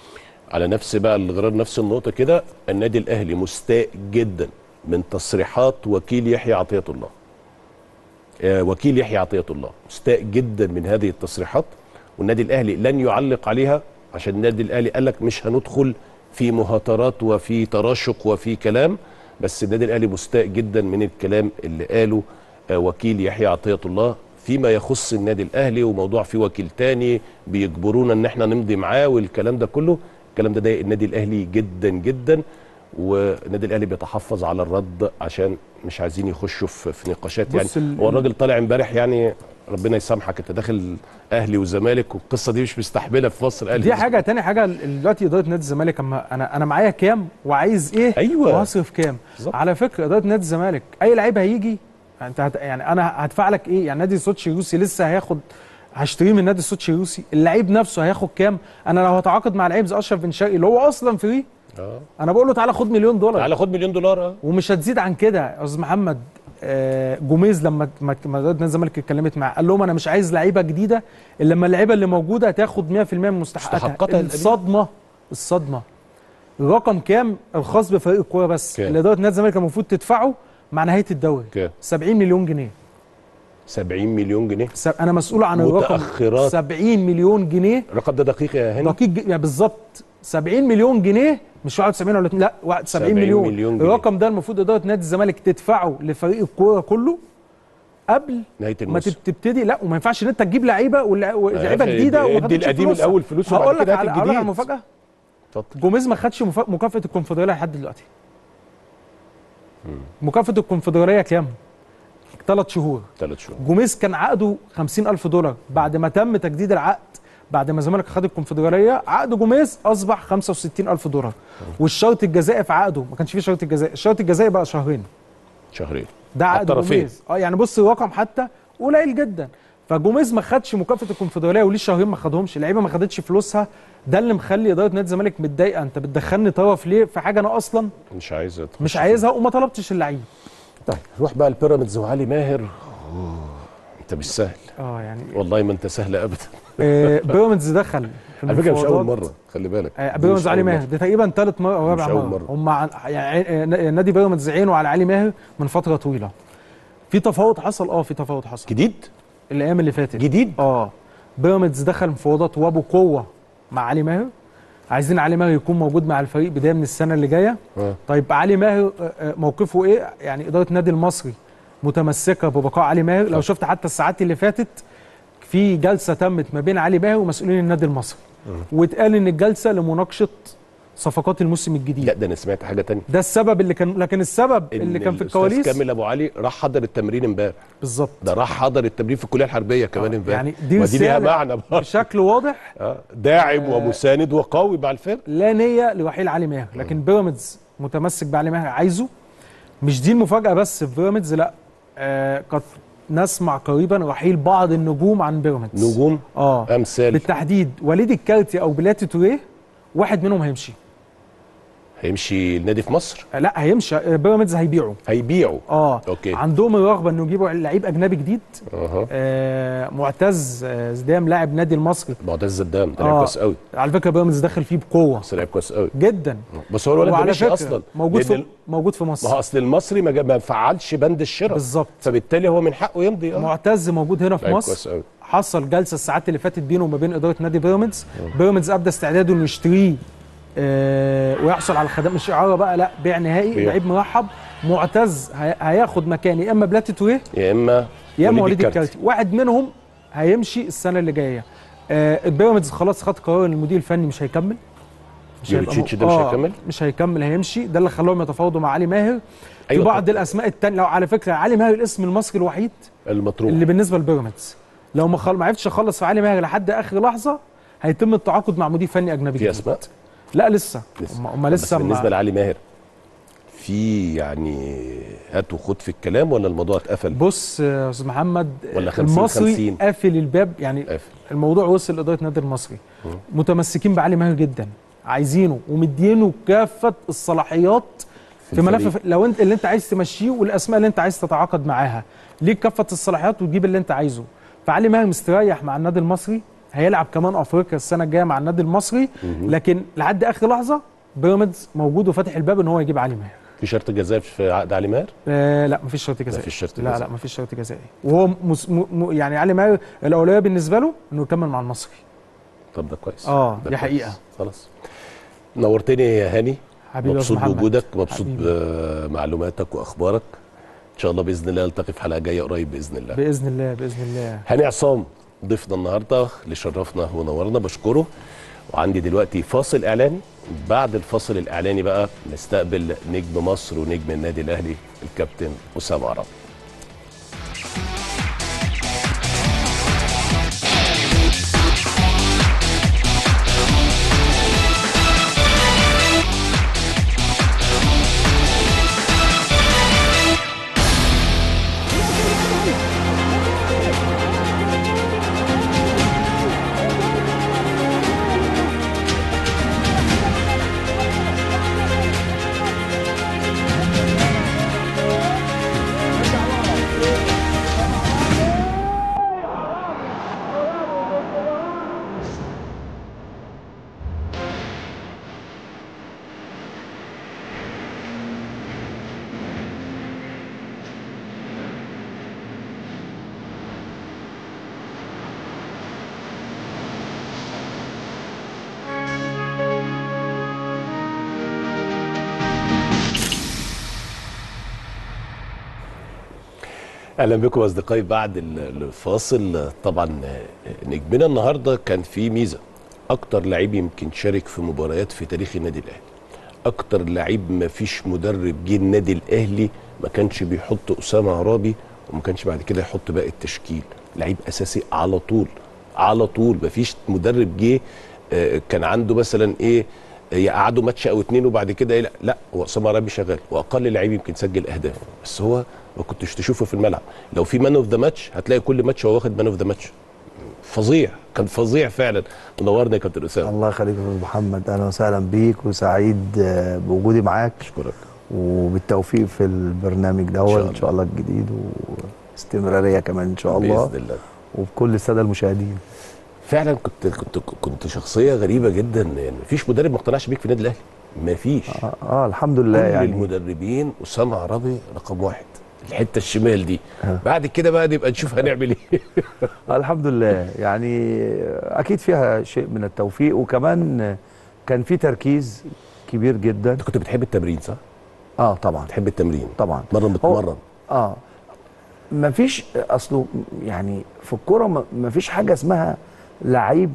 على نفس بقى الغرار نفس النقطه كده النادي الاهلي مستاء جدا من تصريحات وكيل يحيى عطيه الله آه، وكيل يحيى عطيه الله مستاء جدا من هذه التصريحات والنادي الاهلي لن يعلق عليها عشان النادي الاهلي قال لك مش هندخل في مهاترات وفي تراشق وفي كلام بس النادي الاهلي مستاء جدا من الكلام اللي قاله آه، وكيل يحيى عطيه الله فيما يخص النادي الاهلي وموضوع في وكيل تاني بيجبرونا ان احنا نمضي معاه والكلام ده كله الكلام ده ضايق النادي الاهلي جدا جدا والنادي الاهلي بيتحفظ على الرد عشان مش عايزين يخشوا في, في نقاشات يعني بص ال- هو الراجل طالع امبارح يعني ربنا يسامحك انت داخل اهلي وزمالك والقصه دي مش مستحمله في مصر اهلي دي حاجه تاني حاجه ال- دلوقتي اداره نادي الزمالك اما انا انا معايا كام وعايز ايه أيوة. وهصرف كام بالظبط. على فكره اداره نادي الزمالك اي لعيب هيجي انت هت... يعني انا هدفع لك ايه يعني نادي سوتشي روسي لسه هياخد هشتريه من نادي سوتشي روسي اللعيب نفسه هياخد كام انا لو هتعاقد مع لعيب زي اشرف بن شرقي اللي هو اصلا فري اه انا بقول له تعالى خد مليون دولار تعالى خد مليون دولار اه ومش هتزيد عن كده يا استاذ محمد آه، جوميز لما ما ما اداره نادي الزمالك اتكلمت معاه قال لهم انا مش عايز لعيبه جديده الا لما اللعيبه اللي موجوده تاخد 100% من مستحقاتها مستحقاتها القديمة. الصدمه الصدمه الرقم كام الخاص بفريق الكوره بس كام؟ اللي اداره نادي الزمالك المفروض تدفعه مع نهايه الدوري كام 70 مليون جنيه 70 مليون جنيه س- انا مسؤول عن الرقم متأخرات. 70 مليون جنيه الرقم ده دقيق يا هاني دقيق ج- يعني بالظبط 70 مليون جنيه مش 71 ولا اتنين، لا 71 70 مليون, مليون جنيه. الرقم ده المفروض اداره نادي الزمالك تدفعه لفريق الكوره كله قبل نهايه ما الموسم تب- تبتدي لا وما ينفعش ان انت تجيب لعيبه واللع- ولعيبه أخي، جديده ادي وما خدتش القديم فلوسها. الأول فلوسه وبعد هقول لك كده هات على هقول لك على الجديد. مفاجاه اتفضل جوميز ما خدش مفا- مكافاه الكونفدراليه لحد دلوقتي مكافاه الكونفدراليه كام؟ ثلاث شهور ثلاث شهور جوميز كان عقده 50000 دولار بعد ما تم تجديد العقد بعد ما الزمالك خد الكونفدراليه عقد جوميز اصبح 65000 دولار والشرط الجزائي في عقده ما كانش فيه شرط الجزائي الشرط الجزائي بقى شهرين شهرين ده على عقد الطرفين. جوميز اه يعني بص الرقم حتى قليل جدا فجوميز ما خدش مكافاه الكونفدراليه وليه شهرين ما خدهمش اللعيبه ما خدتش فلوسها ده اللي مخلي اداره نادي الزمالك متضايقه انت بتدخلني طرف ليه في حاجه انا اصلا مش عايز أدخل مش في- عايزها وما طلبتش اللعيب طيب نروح بقى البيراميدز وعلي ماهر أوه. انت مش سهل اه يعني والله ما انت سهل ابدا آه، بيراميدز دخل في على فكره مش اول المفاوضات. مره خلي بالك آه، دي بيراميدز مش علي أول ماهر مرة. ده تقريبا ثالث مره او رابع مش أول مره مرة. هم عن- يعني آه، نادي بيراميدز عينه على علي ماهر من فتره طويله في تفاوض حصل اه في تفاوض حصل جديد الايام اللي فاتت جديد اه بيراميدز دخل مفاوضات وبقوه مع علي ماهر عايزين علي ماهر يكون موجود مع الفريق بدايه من السنه اللي جايه آه. طيب علي ماهر آه، آه، موقفه ايه يعني اداره النادي المصري متمسكه ببقاء علي ماهر لو شفت حتى الساعات اللي فاتت في جلسه تمت ما بين علي ماهر ومسؤولين النادي المصري واتقال ان الجلسه لمناقشه صفقات الموسم الجديد لا ده انا سمعت حاجه تانية ده السبب اللي كان لكن السبب إن اللي كان في الأستاذ الكواليس كامل ابو علي راح حضر التمرين امبارح بالظبط ده راح حضر التمرين في الكليه الحربيه كمان امبارح يعني دي ودي ليها رسالة معنى برضه. بشكل واضح آه، داعم ومساند وقوي مع الفرق لا نيه لرحيل علي ماهر لكن بيراميدز متمسك بعلي ماهر عايزه مش دي المفاجاه بس في بيراميدز لا آه قد نسمع قريبا رحيل بعض النجوم عن بيراميدز نجوم اه امثال بالتحديد وليد الكارتي او بلاتي توريه واحد منهم هيمشي هيمشي النادي في مصر آه لا هيمشي آه، بيراميدز هيبيعه هيبيعوا اه أوكي. عندهم الرغبه انه يجيبوا لعيب اجنبي جديد اها آه معتز آه زدام لاعب نادي المصري معتز الدام ده لعيب آه. كويس قوي على فكره بيراميدز داخل فيه بقوه بس لعيب كويس قوي جدا بس هو الولد ده وعلى مشي فكره اصلا موجود لأن في موجود في ما مصر هو اصل المصري ما, جا- ما فعلش بند الشراء بالظبط فبالتالي هو من حقه يمضي اه معتز موجود هنا في لعيب مصر كويس قوي حصل جلسه الساعات اللي فاتت بينه وما بين اداره نادي بيراميدز بيراميدز ابدى استعداده انه يشتريه آه ويحصل على الخدمات مش اعاره بقى لا بيع نهائي بيع. لعيب مرحب معتز هي- هياخد مكان يا اما بلاتي توريه يا اما يا اما وليد الكارتي واحد منهم هيمشي السنه اللي جايه آه بيراميدز خلاص خد قرار ان المدير الفني مش هيكمل مش هيبقى يوريتشيتش م- ده مش آه، هيكمل؟ مش هيكمل هيمشي ده اللي خلاهم يتفاوضوا مع علي ماهر في أيوة بعض طب. الاسماء التانية لو على فكره علي ماهر الاسم المصري الوحيد المطروح اللي بالنسبه لبيراميدز لو ما خل... ما عرفتش اخلص في علي ماهر لحد اخر لحظه هيتم التعاقد مع مدير فني اجنبي في جديد. اسماء لا لسه لسه. هم- هم بس لسه بالنسبه ما... لعلي ماهر في يعني هات وخد في الكلام ولا الموضوع اتقفل بص يا استاذ محمد ولا 50 المصري 50. قافل الباب يعني قافل الموضوع وصل لاداره النادي المصري متمسكين بعلي ماهر جدا عايزينه ومدينه كافه الصلاحيات في, الفريق. ملف لو انت اللي انت عايز تمشيه والاسماء اللي انت عايز تتعاقد معاها ليك كافه الصلاحيات وتجيب اللي انت عايزه فعلي ماهر مستريح مع النادي المصري هيلعب كمان افريقيا السنه الجايه مع النادي المصري لكن لحد اخر لحظه بيراميدز موجود وفاتح الباب ان هو يجيب علي ماهر في شرط جزائي في عقد علي ماهر آه لا مفيش شرط جزائي مفيش شرط لا جزائي. لا مفيش شرط جزائي وهو مس م م يعني علي ماهر الاولويه بالنسبه له انه يكمل مع المصري طب ده كويس آه، ده دي كويس. حقيقة. خلاص نورتني يا هاني حبيبي يا مبسوط أستاذ محمد. بوجودك مبسوط حبيبي. بمعلوماتك واخبارك ان شاء الله باذن الله نلتقي في حلقه جايه قريب باذن الله باذن الله باذن الله هاني عصام ضيفنا النهارده اللي شرفنا ونورنا بشكره وعندي دلوقتي فاصل اعلاني بعد الفاصل الاعلاني بقى نستقبل نجم مصر ونجم النادي الاهلي الكابتن اسامه عرب اهلا بكم اصدقائي بعد ال- الفاصل طبعا نجمنا النهارده كان في ميزه اكتر لعيب يمكن شارك في مباريات في تاريخ النادي الاهلي اكتر لعيب ما فيش مدرب جه النادي الاهلي ما كانش بيحط اسامه عرابي وما كانش بعد كده يحط باقي التشكيل لعيب اساسي على طول على طول ما فيش مدرب جه آه، كان عنده مثلا ايه آه، يقعدوا ماتش او اتنين وبعد كده إيه لا لا هو اسامه عرابي شغال واقل لعيب يمكن سجل اهداف بس هو ما كنتش تشوفه في الملعب لو في مان اوف ذا ماتش هتلاقي كل ماتش هو واخد مان اوف ذا ماتش فظيع كان فظيع فعلا منورنا يا كابتن اسامه الله يخليك يا استاذ محمد اهلا وسهلا بيك وسعيد آه، بوجودي معاك اشكرك وبالتوفيق في البرنامج ده شاء ان الله. شاء الله الجديد واستمراريه كمان ان شاء الله باذن الله وبكل الساده المشاهدين فعلا كنت كنت كنت شخصيه غريبه جدا يعني مفيش مدرب ما اقتنعش بيك في النادي الاهلي مفيش اه, آه الحمد لله كل يعني المدربين اسامه عربي رقم واحد الحته الشمال دي آه. بعد كده بقى نبقى نشوف هنعمل ايه آه الحمد لله يعني اكيد فيها شيء من التوفيق وكمان كان في تركيز كبير جدا انت كنت بتحب التمرين صح؟ اه طبعا بتحب التمرين طبعا مرن بتمرن اه ما فيش اصله يعني في الكوره ما- ما فيش حاجه اسمها لعيب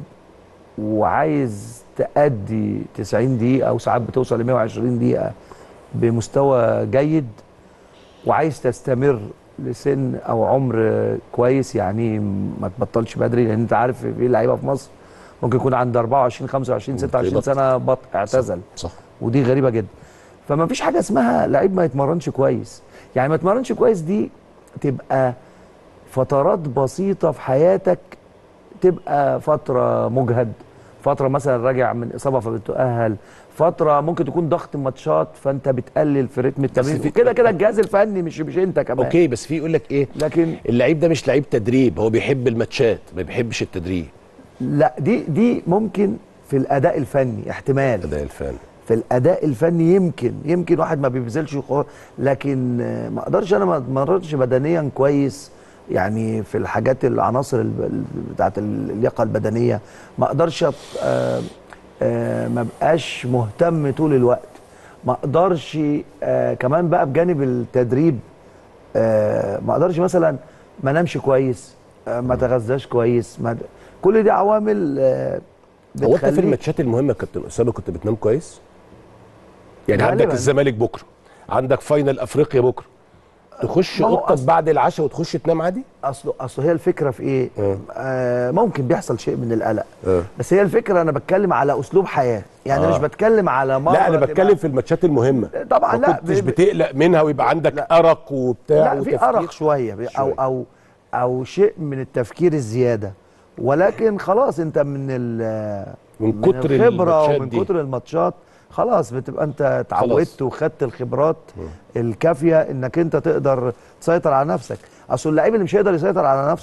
وعايز تأدي 90 دقيقه او ساعات بتوصل ل 120 دقيقه بمستوى جيد وعايز تستمر لسن او عمر كويس يعني ما تبطلش بدري لان انت عارف في لعيبه في مصر ممكن يكون عند 24 25 26 بطل. سنه بط اعتزل صح ودي غريبه جدا فما فيش حاجه اسمها لعيب ما يتمرنش كويس يعني ما يتمرنش كويس دي تبقى فترات بسيطه في حياتك تبقى فتره مجهد فتره مثلا راجع من اصابه فبتؤهل فتره ممكن تكون ضغط ماتشات فانت بتقلل في رتم التمرين في- كده كده الجهاز الفني مش مش انت كمان اوكي بس في يقول لك ايه لكن اللعيب ده مش لعيب تدريب هو بيحب الماتشات ما بيحبش التدريب لا دي دي ممكن في الاداء الفني احتمال ده الفن في الاداء الفني يمكن يمكن واحد ما بيبذلش قوة، لكن آه، ما اقدرش انا ما اتمرنش بدنيا كويس يعني في الحاجات العناصر الب- ال- بتاعت اللياقه البدنيه ما اقدرش أت- آه، آه، ما بقاش مهتم طول الوقت ما اقدرش آه، كمان بقى بجانب التدريب آه، ما اقدرش مثلا ما انامش كويس آه، ما اتغذاش كويس ما كل دي عوامل آه، هو انت في بتخليك- الماتشات المهمه يا كابتن اسامه كنت بتنام كويس؟ يعني غالباً. عندك الزمالك بكره عندك فاينل افريقيا بكره تخش ما هو اوضتك أصل- بعد العشاء وتخش تنام عادي؟ اصل اصل هي الفكره في ايه؟ آه. آه ممكن بيحصل شيء من القلق آه. بس هي الفكره انا بتكلم على اسلوب حياه يعني آه. مش بتكلم على مرة لا انا تبقى- بتكلم في الماتشات المهمه طبعا ما لا كنتش ب- ب- بتقلق منها ويبقى عندك لا. ارق وبتاع لا في وتفكير. ارق شويه, شوية. او او او شيء من التفكير الزياده ولكن خلاص انت من ال من كتر الخبره الماتشات ومن دي. كتر الماتشات خلاص بتبقى انت اتعودت وخدت الخبرات الكافيه انك انت تقدر تسيطر على نفسك اصل اللعيب اللي مش هيقدر يسيطر على نفسه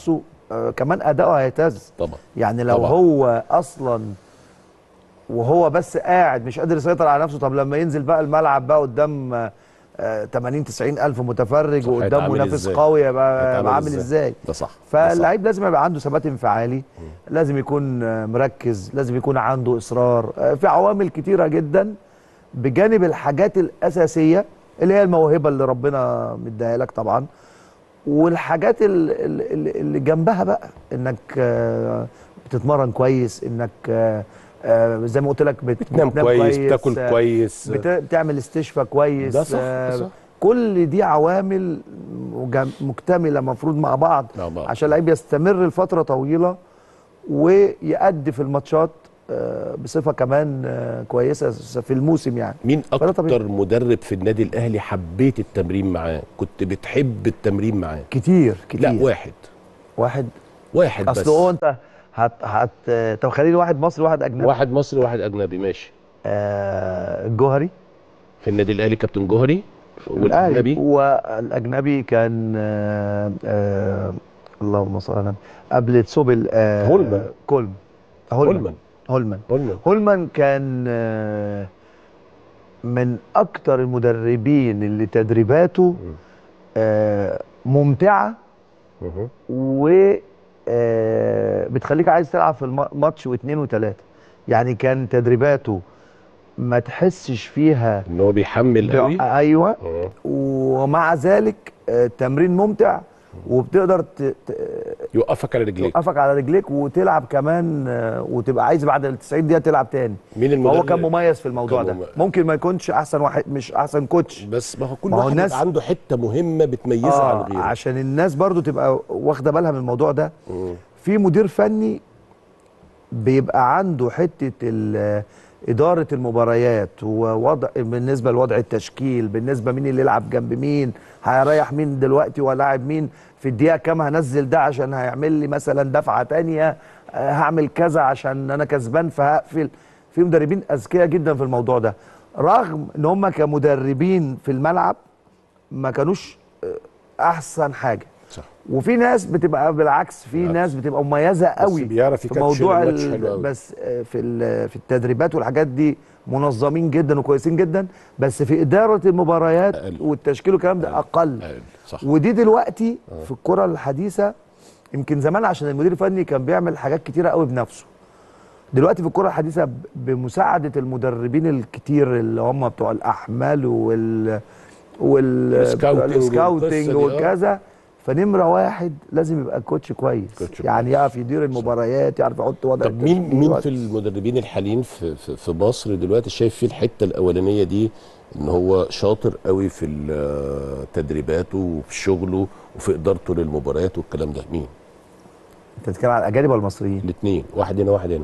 آه كمان اداؤه هيهتز طبعا يعني لو طبعا. هو اصلا وهو بس قاعد مش قادر يسيطر على نفسه طب لما ينزل بقى الملعب بقى قدام آه، 80 90 الف متفرج صح، وقدام هيتعامل منافس إزاي؟ قوي يبقى هيتعامل يبقى عامل إزاي؟ ازاي ده صح ده صح. فاللعيب لازم يبقى عنده ثبات انفعالي لازم يكون آه، مركز لازم يكون عنده اصرار آه، في عوامل كتيره جدا بجانب الحاجات الاساسيه اللي هي الموهبه اللي ربنا مديها لك طبعا والحاجات ال- ال- ال- اللي جنبها بقى انك آه، بتتمرن كويس انك آه، آه، زي ما قلت لك بت- بتنام كويس بتاكل آه، كويس بت- بتعمل استشفاء كويس ده صح، ده آه، صح. كل دي عوامل مجم- مكتمله مفروض مع بعض مع بعض. عشان اللعيب يستمر لفتره طويله ويأدي في الماتشات آه، بصفه كمان آه، كويسه في الموسم يعني مين فده طبيعي. اكتر مدرب في النادي الاهلي حبيت التمرين معاه كنت بتحب التمرين معاه كتير كتير لا واحد واحد واحد بس اصل هو انت هت هت طب خليني واحد مصري واحد اجنبي واحد مصري وواحد اجنبي ماشي آه الجوهري في النادي الاهلي كابتن جوهري الاهلي والاجنبي والاجنبي كان آه آه اللهم صل على النبي قبل تسوبل آه هولمان. كولم هولمان هولمان هولمان هولمان كان آه من اكتر المدربين اللي تدريباته آه ممتعه مه. و آه، بتخليك عايز تلعب في الماتش واثنين وثلاثه يعني كان تدريباته ما تحسش فيها ان هو بيحمل قوي ب... ايوه آه. ومع ذلك آه، التمرين ممتع وبتقدر ت... ت... يوقفك على رجليك توقفك على رجليك وتلعب كمان آه، وتبقى عايز بعد ال 90 دقيقه تلعب تاني مين فهو المدرب كان مميز في الموضوع كان ده مم- ممكن ما يكونش احسن واحد مش احسن كوتش بس ما هو كل ما هو واحد الناس- الناس عنده حته مهمه بتميزها آه عن غيره عشان الناس برضو تبقى واخده بالها من الموضوع ده مم. في مدير فني بيبقى عنده حته ال- اداره المباريات ووضع بالنسبه لوضع التشكيل بالنسبه مين اللي يلعب جنب مين هيريح مين دلوقتي ولاعب مين في الدقيقه كام هنزل ده عشان هيعمل لي مثلا دفعه تانية آه، هعمل كذا عشان انا كسبان فهقفل في مدربين اذكياء جدا في الموضوع ده رغم ان هم كمدربين في الملعب ما كانوش آه، احسن حاجه صح وفي ناس بتبقى بالعكس في بالعكس. ناس بتبقى مميزه قوي بيعرف في يكاتش موضوع الماتش ال- حلو قوي. بس آه، في ال- في التدريبات والحاجات دي منظمين جدا وكويسين جدا بس في اداره المباريات أقل. والتشكيل والكلام ده اقل أقل. صح ودي دلوقتي في الكره الحديثه يمكن زمان عشان المدير الفني كان بيعمل حاجات كتيره قوي بنفسه دلوقتي في الكره الحديثه ب- بمساعده المدربين الكتير اللي هم بتوع الاحمال وال وال السكاوتنج السكاوتنج والقصة دي، آه. وكذا فنمره واحد لازم يبقى كوتش كويس كوتش يعني يعرف يدير المباريات يعرف يحط وضع طب مين التشكيل، مين وضع- في المدربين الحاليين في في, في مصر دلوقتي شايف فيه الحته الاولانيه دي ان هو شاطر قوي في ال- تدريباته وفي شغله وفي ادارته للمباريات والكلام ده مين انت بتتكلم على الاجانب ولا المصريين الاثنين واحد هنا واحد هنا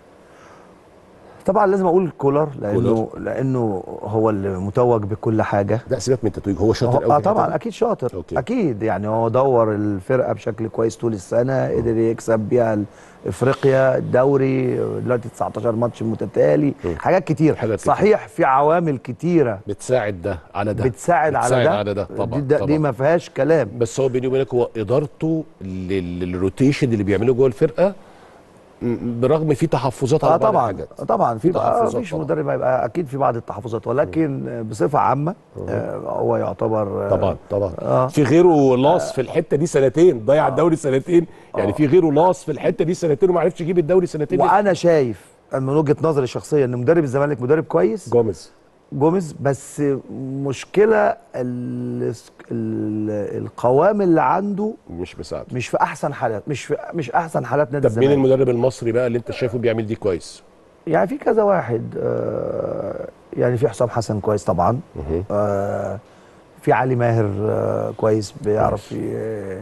طبعا لازم اقول كولر لانه كولر. لانه هو اللي متوج بكل حاجه لا سيبك من التتويج هو شاطر قوي اه في الحتة طبعا دي. اكيد شاطر أوكي. اكيد يعني هو دور الفرقه بشكل كويس طول السنه قدر يكسب بيها افريقيا الدوري دلوقتي 19 ماتش متتالي حاجات كتير حاجات كتير. صحيح في عوامل كتيره بتساعد ده على ده بتساعد, على بتساعد ده على ده طبعا دي, ده طبعا. دي ما فيهاش كلام بس هو بيني وبينك هو ادارته لل- للروتيشن اللي بيعمله جوه الفرقه م- برغم في تحفظات اه على بعض طبعا الحاجات طبعا في تحفظات آه مفيش طبعاً. مدرب هيبقى اكيد في بعض التحفظات ولكن بصفه عامه آه هو يعتبر آه طبعا طبعا آه. في غيره لاص في الحته دي سنتين ضيع الدوري سنتين يعني في غيره لاص في الحته دي سنتين وما عرفش يجيب الدوري سنتين وانا شايف من وجهه نظري الشخصيه ان مدرب الزمالك مدرب كويس جوميز جوميز بس مشكله ال ال القوام اللي عنده مش مساعد مش في احسن حالات مش في مش احسن حالات نادي طب مين الزمالك المدرب المصري بقى اللي انت شايفه بيعمل دي كويس يعني في كذا واحد آه يعني في حسام حسن كويس طبعا مه. آه في علي ماهر آه كويس بيعرف ي-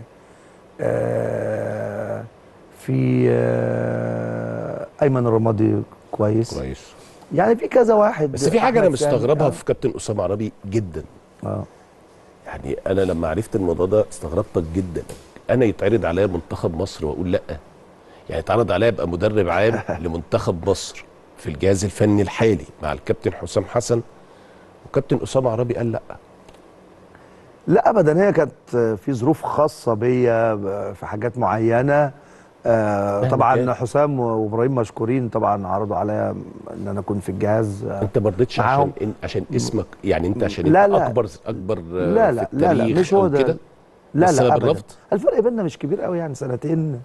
آه في آه ايمن الرمادي كويس كويس يعني في كذا واحد بس في حاجه انا أحمد سامي، مستغربها آه. في كابتن اسامه عربي جدا اه يعني انا لما عرفت الموضوع ده استغربتك جدا انا يتعرض عليا منتخب مصر واقول لا يعني اتعرض عليا ابقى مدرب عام لمنتخب مصر في الجهاز الفني الحالي مع الكابتن حسام حسن وكابتن اسامه عربي قال لا لا ابدا هي كانت في ظروف خاصه بيا في حاجات معينه آه مهما طبعا كان. حسام وابراهيم مشكورين طبعا عرضوا عليا ان انا اكون في الجهاز آه انت ما رضيتش معاهم. عشان إن- عشان اسمك يعني انت عشان لا، انت لا. اكبر اكبر آه، لا في لا لا لا التاريخ مش هو أو ده كده لا بسبب لا ابدا الرفض؟ الفرق بيننا مش كبير قوي يعني سنتين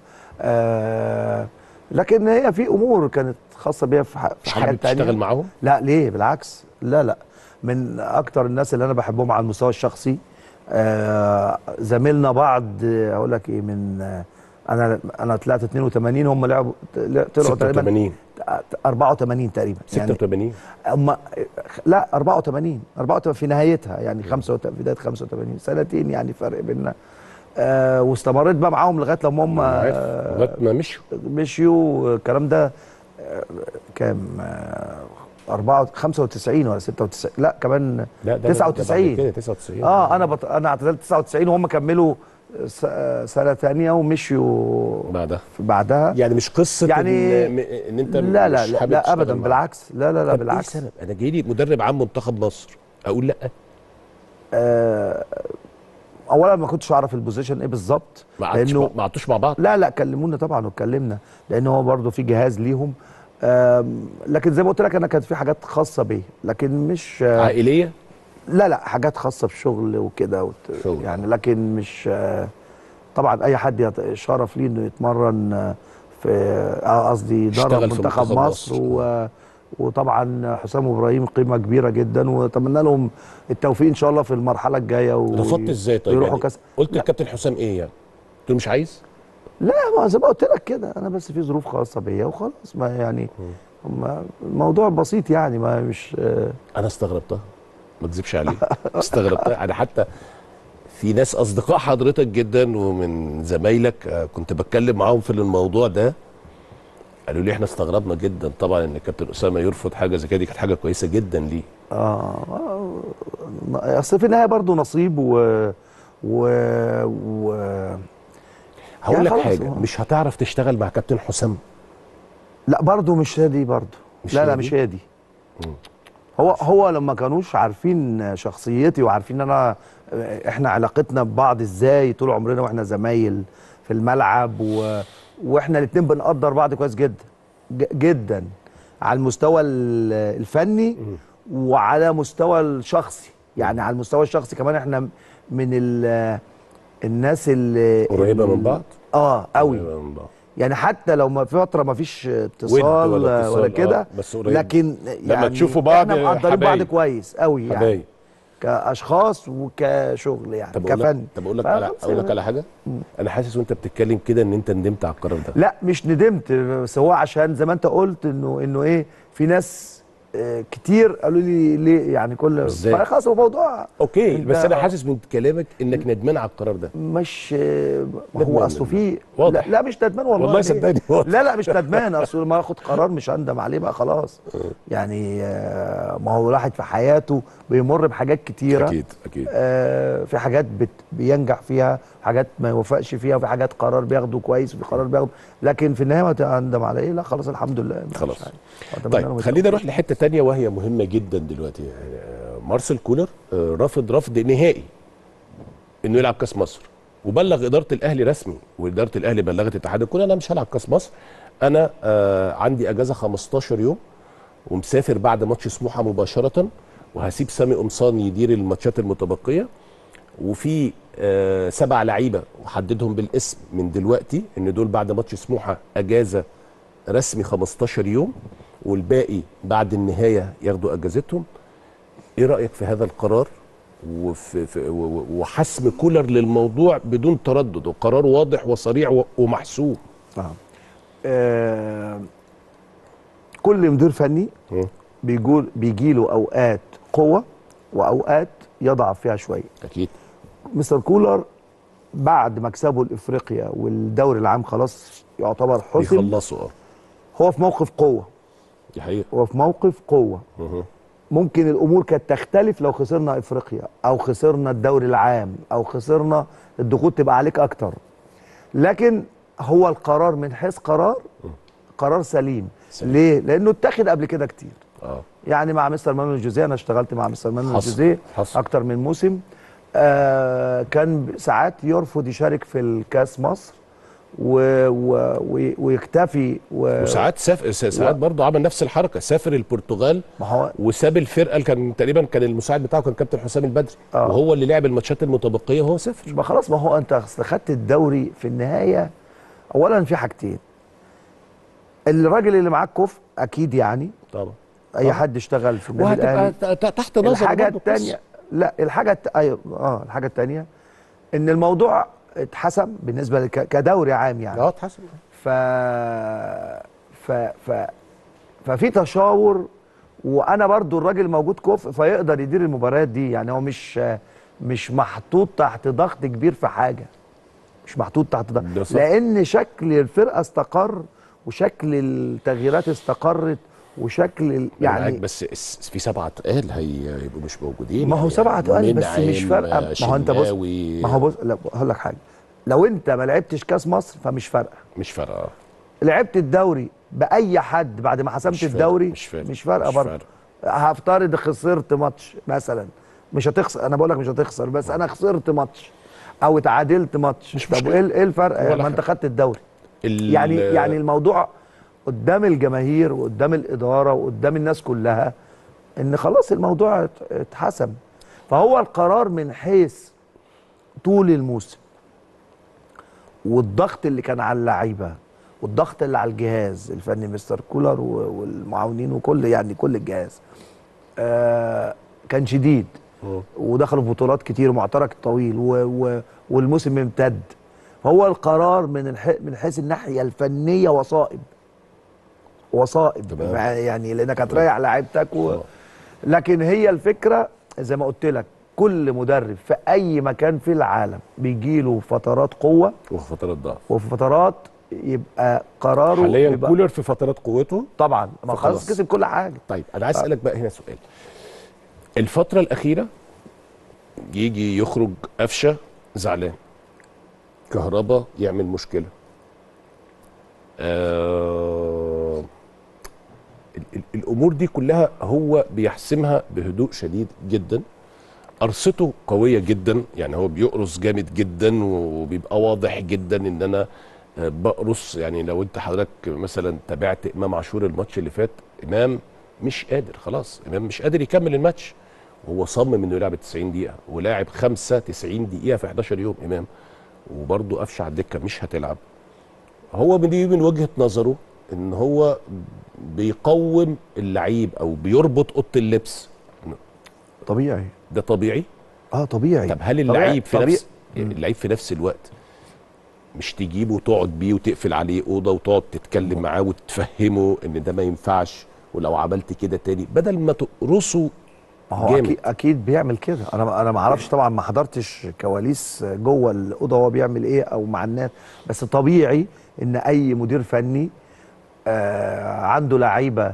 آه لكن هي في امور كانت خاصه بيا في, ح- في مش حاجات حابب تانية تشتغل معاهم لا ليه بالعكس لا لا من اكتر الناس اللي انا بحبهم على المستوى الشخصي آه زميلنا بعض آه، اقول لك ايه من آه انا انا طلعت 82 هم لعبوا طلعوا تقريبا 86 84 تقريبا يعني 86 هم لا 84 84 في نهايتها يعني 85 بدايه 85 سنتين يعني فرق بيننا آه واستمريت بقى معاهم لغايه لما هم عارف آه لغايه ما مشوا مشيوا الكلام ده آه كام آه 4 95 ولا 96 لا كمان لا ده- ده 99 بعد كده 99 اه انا بط... انا اعتزلت 99 وهم كملوا س... آه، سنه ثانيه ومشيوا بعدها بعدها يعني مش قصه يعني- ان, ان انت لا لا مش لا, حابب لا تشتغل ابدا معاهم. بالعكس لا لا لا طب بالعكس ايه السبب انا جاي لي مدرب عام منتخب مصر اقول لا آه اولا ما كنتش اعرف البوزيشن ايه بالظبط ما قعدتش لانه مع- ما قعدتوش مع بعض لا لا كلمونا طبعا واتكلمنا لان هو برضه في جهاز ليهم آم، لكن زي ما قلت لك انا كانت في حاجات خاصه بيا لكن مش آه، عائليه لا لا حاجات خاصه بشغل وكده وت- شغل. يعني لكن مش آه، طبعا اي حد يت- شرف ليه انه يتمرن آه، في آه، قصدي يشتغل يدرب في منتخب منتخب مصر مصر. و وطبعا حسام وابراهيم قيمه كبيره جدا واتمنى لهم التوفيق ان شاء الله في المرحله الجايه و... رفضت ازاي طيب يروحوا يعني كاس قلت للكابتن حسام ايه يعني قلت له مش عايز لا ما زي ما قلت لك كده انا بس في ظروف خاصه بيا وخلاص ما يعني ما الموضوع بسيط يعني ما مش آه، انا استغربتها ما اكذبش عليك استغربتها انا حتى في ناس اصدقاء حضرتك جدا ومن زمايلك آه، كنت بتكلم معاهم في الموضوع ده قالوا لي احنا استغربنا جدا طبعا ان الكابتن اسامه يرفض حاجه زي كده دي كانت حاجه كويسه جدا ليه اه آه، اصل في النهايه برضه نصيب و و, و... هقول يعني لك خلاص حاجه هو- مش هتعرف تشتغل مع كابتن حسام لا برضه مش هي دي برضه مش لا هي لا دي؟ مش هي دي هو هو لما كانوش عارفين شخصيتي وعارفين ان انا احنا علاقتنا ببعض ازاي طول عمرنا واحنا زمايل في الملعب و... واحنا الاثنين بنقدر بعض كويس جدا ج- جدا على المستوى ال- الفني وعلى مستوى الشخصي يعني على المستوى الشخصي كمان احنا من ال... الناس اللي قريبه من بعض اه قوي قريبه من بعض يعني حتى لو ما في فتره ما فيش اتصال ولا ولا, اتصال، ولا كده آه، بس قريب. لكن يعني تشوفوا بعض احنا مقدرين بعض حبايب. كويس قوي يعني حبايب كاشخاص وكشغل يعني طب اقول لك كفن طب اقول لك فخلاص على اقول لك يعني. على حاجه انا حاسس وانت بتتكلم كده ان انت ندمت على القرار ده لا مش ندمت بس هو عشان زي ما انت قلت انه انه ايه في ناس آه، كتير قالوا لي ليه يعني كل إزاي؟ خلاص هو موضوع اوكي أنت- بس انا حاسس من كلامك انك ندمان على القرار ده مش آه، ما هو ندمان اصله في واضح. لا, لا مش ندمان والله والله ليه؟ صدقني واضح. لا لا مش ندمان اصل ما اخد قرار مش هندم عليه بقى خلاص يعني آه، ما هو الواحد في حياته بيمر بحاجات كتيره اكيد اكيد آه، في حاجات بت بينجح فيها حاجات ما يوفقش فيها وفي حاجات قرار بياخده كويس وفي قرار بياخده لكن في النهايه ما تندم على ايه لا خلاص الحمد لله مفيش خلاص. حاجة. أتمنى لهم طيب خلينا التوفيق. نروح لحته تانية وهي مهمه جدا دلوقتي آه، مارسيل كولر آه، رافض رفض نهائي انه يلعب كاس مصر وبلغ اداره الاهلي رسمي واداره الاهلي بلغت اتحاد الكوره انا مش هلعب كاس مصر انا آه عندي اجازه 15 يوم ومسافر بعد ماتش سموحه مباشره وهسيب سامي قمصان يدير الماتشات المتبقيه وفي آه سبع لعيبه وحددهم بالاسم من دلوقتي ان دول بعد ماتش سموحه اجازه رسمي 15 يوم والباقي بعد النهايه ياخدوا اجازتهم ايه رايك في هذا القرار وفي في و- و- وحسم كولر للموضوع بدون تردد وقرار واضح وصريح و- ومحسوب آه. آه كل مدير فني مم. بيقول بيجي له اوقات قوه واوقات يضعف فيها شويه اكيد مستر كولر بعد مكسبه لافريقيا والدوري العام خلاص يعتبر حسم بيخلصوا اه هو في موقف قوه دي حقيقه هو في موقف قوه مه. ممكن الامور كانت تختلف لو خسرنا افريقيا او خسرنا الدوري العام او خسرنا الضغوط تبقى عليك اكتر لكن هو القرار من حيث قرار قرار سليم, سليم. ليه لانه اتخذ قبل كده كتير اه يعني مع مستر مانويل جوزيه انا اشتغلت مع مستر مانويل حصل. جوزيه حصل. اكتر من موسم آه كان ساعات يرفض يشارك في الكاس مصر و و و ويكتفي و وساعات سافر ساعات برضه عمل نفس الحركه سافر البرتغال ما هو وساب الفرقه اللي كان تقريبا كان المساعد بتاعه كان كابتن حسام البدري آه. وهو اللي لعب الماتشات المتبقيه وهو سافر ما خلاص ما هو انت أصل خدت الدوري في النهايه اولا في حاجتين الراجل اللي معاك كفء اكيد يعني طبعا اي حد اشتغل في النادي وهتبقى الاهلي ت- ت- تحت نظر الحاجه برضه الثانيه لا الحاجه الت... ايوه اه الحاجه الثانيه ان الموضوع اتحسم بالنسبه لك كدوري عام يعني اه اتحسن ف ف ف ففي تشاور وانا برضو الراجل موجود كفء فيقدر يدير المباريات دي يعني هو مش مش محطوط تحت ضغط كبير في حاجه مش محطوط تحت ضغط ده صح. لان شكل الفرقه استقر وشكل التغييرات استقرت وشكل ال- يعني يعني بس الس- في سبعه تقال هيبقوا مش موجودين ما هو يعني سبعة تقال بس منعم، مش فارقة ما هو انت بص شناوي، ما هو بص لا هقول لك حاجة لو انت ما لعبتش كاس مصر فمش فارقة مش فارقه لعبت الدوري بأي حد بعد ما حسمت مش فارقة، الدوري مش فارقة، مش فارقة مش برضه فارقة. هفترض خسرت ماتش مثلا مش هتخسر انا بقول لك مش هتخسر بس انا خسرت ماتش او اتعادلت ماتش مش طب مشكلة. ايه ايه الفرق ولا يعني ما حاجة. انت خدت الدوري ال- يعني يعني الموضوع قدام الجماهير وقدام الاداره وقدام الناس كلها ان خلاص الموضوع ات- اتحسم فهو القرار من حيث طول الموسم والضغط اللي كان على اللعيبه والضغط اللي على الجهاز الفني مستر كولر و- والمعاونين وكل يعني كل الجهاز آه كان شديد مم. ودخلوا في بطولات كتير ومعترك طويل و و والموسم امتد هو القرار من الح... من حيث الناحيه الفنيه وصائب وصائب تمام. مع- يعني لانك هتريح لعيبتك و... لكن هي الفكره زي ما قلت لك كل مدرب في اي مكان في العالم بيجي له فترات قوه وفي فترات ضعف وفي فترات يبقى قراره حاليا يبقى كولر في فترات قوته طبعا ما فخلاص. خلاص كسب كل حاجه طيب انا عايز اسالك بقى هنا سؤال الفتره الاخيره يجي يخرج قفشه زعلان كهربا يعمل مشكله آه ال- ال- الامور دي كلها هو بيحسمها بهدوء شديد جدا قرصته قويه جدا يعني هو بيقرص جامد جدا وبيبقى واضح جدا ان انا آه، بقرص يعني لو انت حضرتك مثلا تابعت امام عاشور الماتش اللي فات امام مش قادر خلاص امام مش قادر يكمل الماتش وهو صمم انه يلعب 90 دقيقه ولاعب 95 دقيقه في 11 يوم امام وبرضه قفشه على الدكه مش هتلعب هو من دي من وجهه نظره ان هو بيقوم اللعيب او بيربط اوضه اللبس طبيعي ده طبيعي اه طبيعي طب هل طبيعي. اللعيب في طبيعي. نفس اللعيب في نفس الوقت مش تجيبه وتقعد بيه وتقفل عليه اوضه وتقعد تتكلم معاه وتفهمه ان ده ما ينفعش ولو عملت كده تاني بدل ما تقرصه ما هو جامد. اكيد اكيد بيعمل كده انا انا ما اعرفش طبعا ما حضرتش كواليس جوه الاوضه هو بيعمل ايه او مع الناس بس طبيعي ان اي مدير فني آه عنده لعيبه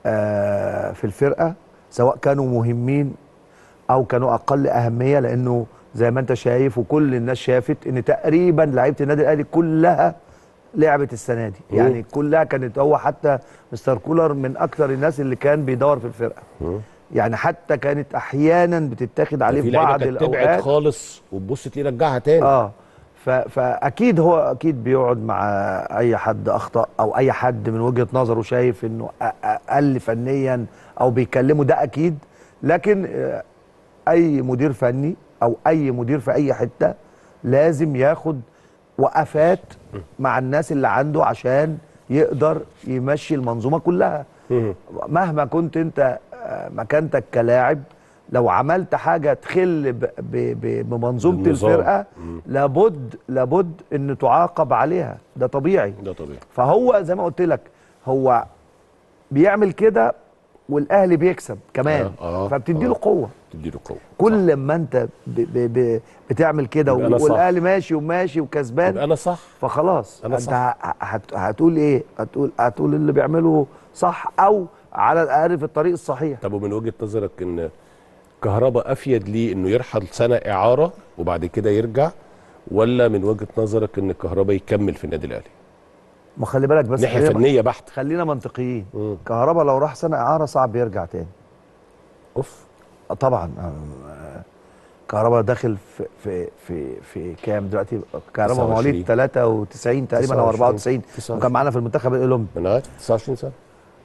آه في الفرقه سواء كانوا مهمين او كانوا اقل اهميه لانه زي ما انت شايف وكل الناس شافت ان تقريبا لعيبه النادي الاهلي كلها لعبت السنه دي مم. يعني كلها كانت هو حتى مستر كولر من اكثر الناس اللي كان بيدور في الفرقه يعني حتى كانت احيانا بتتاخد عليه في في لعيبه بعض كانت تبعد الاوقات خالص وتبص تلاقيه رجعها تاني اه ف... فاكيد هو اكيد بيقعد مع اي حد اخطا او اي حد من وجهه نظره شايف انه أ- اقل فنيا او بيكلمه ده اكيد لكن آه، اي مدير فني او اي مدير في اي حته لازم ياخد وقفات مع الناس اللي عنده عشان يقدر يمشي المنظومه كلها مهما كنت انت آه، مكانتك كلاعب لو عملت حاجه تخل ب- ب- ب- بمنظومه بالنظام. الفرقه لابد لابد ان تعاقب عليها ده طبيعي ده طبيعي فهو زي ما قلت لك هو بيعمل كده والاهلي بيكسب كمان آه، آه، فبتدي له آه. قوه تديله قوه كل ما انت ب ب ب بتعمل كده يبقى أنا صح. والاهلي ماشي وماشي يبقى وكسبان انا صح فخلاص أنا انت صح. ه- هت هتقول ايه هتقول هتقول اللي بيعمله صح او على الاقل في الطريق الصحيح طب ومن وجهه نظرك ان كهربا افيد ليه انه يرحل سنه اعاره وبعد كده يرجع ولا من وجهه نظرك ان كهربا يكمل في النادي الاهلي ما خلي بالك بس ناحيه خلينا, فنيه بحت خلينا منطقيين مم. كهربا لو راح سنه اعاره صعب يرجع تاني اوف آه طبعا آه، كهربا داخل في في في, في كام دلوقتي كهربا 29. مواليد 93 تقريبا او 94 29. وكان معانا في المنتخب الاولمبي من عارف 29 سنه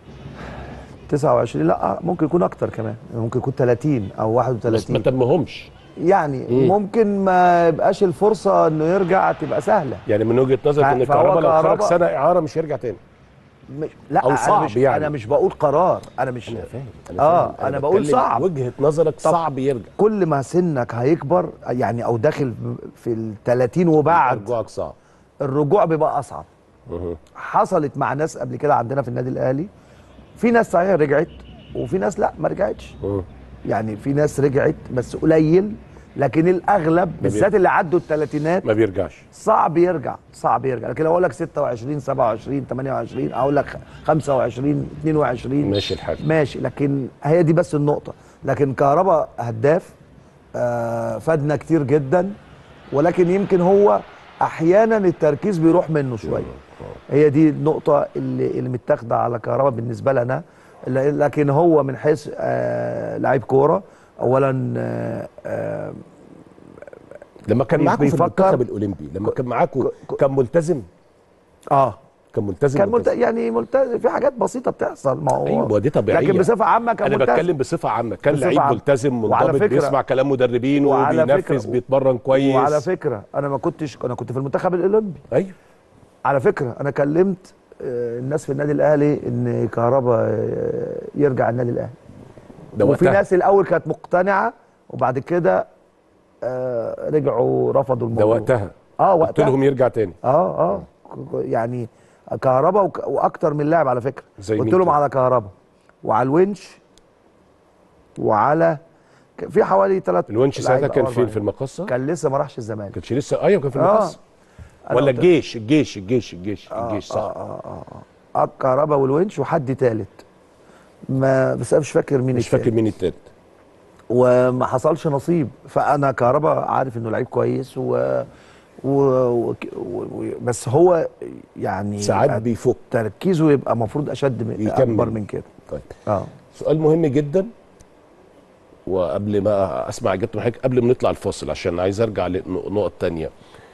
29 لا ممكن يكون اكتر كمان ممكن يكون 30 او بس ما 31 تمهمش يعني مم. ممكن ما يبقاش الفرصه انه يرجع تبقى سهله يعني من وجهه نظرك ف- ان فهو الكهرباء لو خرج كهربا- سنه اعاره مش هيرجع تاني مش لا أو أنا صعب مش يعني. انا مش بقول قرار انا مش انا فاهم آه، فاهم. أنا بقول بتكلم صعب. وجهه نظرك طب صعب يرجع كل ما سنك هيكبر يعني او داخل في ال 30 وبعد رجوعك صعب الرجوع بيبقى اصعب مه. حصلت مع ناس قبل كده عندنا في النادي الاهلي في ناس صحيح رجعت وفي ناس لا ما رجعتش مه. يعني في ناس رجعت بس قليل لكن الاغلب بالذات اللي عدوا الثلاثينات ما بيرجعش صعب يرجع صعب يرجع لكن لو اقول لك 26 27 28 اقول لك 25 22 ماشي الحال ماشي لكن هي دي بس النقطة لكن كهربا هداف آه فادنا كتير جدا ولكن يمكن هو احيانا التركيز بيروح منه شوية هي دي النقطة اللي اللي متاخدة على كهربا بالنسبة لنا ل- لكن هو من حيث آه لعيب كورة اولا آه آه لما كان بي- معاكم في بيفكر- المنتخب الاولمبي لما كان معاكم ك- ك- كان ملتزم اه كان ملتزم كان ملت... ملتزم. يعني ملتزم في حاجات بسيطة بتحصل ما هو ايوه دي طبيعيه لكن بصفة عامة كان انا ملتزم بتكلم بصفه عامه كان بصفة لعيب عامة. ملتزم وعلى منضبط فكرة- بيسمع كلام مدربين وعلى وبينفذ فكرة- بيتمرن كويس وعلى فكرة انا ما كنتش انا كنت في المنتخب الاولمبي ايوه على فكره انا كلمت آه، الناس في النادي الاهلي ان كهربا آه، يرجع النادي الاهلي ده وفي وقتها ناس الاول كانت مقتنعه وبعد كده آه، رجعوا رفضوا ده الموضوع وقتها اه قلت وقتها لهم يرجع تاني اه اه ك- يعني كهربا وك- واكتر من لاعب على فكره زي قلت مين لهم كده؟ على كهربا وعلى الونش وعلى ك- في حوالي ثلاث الونش ساعتها كان فين في المقصه كان لسه ما راحش الزمالك كانش لسه ايوه كان في آه. المقصه أنا ولا قلت- الجيش الجيش الجيش الجيش الجيش صح اه اه اه اه كهربا والونش وحد ثالث ما بس انا مش فاكر مين مش التالت. فاكر مين التالت وما حصلش نصيب فانا كهربا عارف انه لعيب كويس و, و... و... و... بس هو يعني ساعات يبقى بيفك تركيزه يبقى المفروض اشد من يكمل. اكبر من كده طيب اه سؤال مهم جدا وقبل ما اسمع اجابته من حضرتك قبل ما نطلع الفاصل عشان عايز ارجع لنقط تانية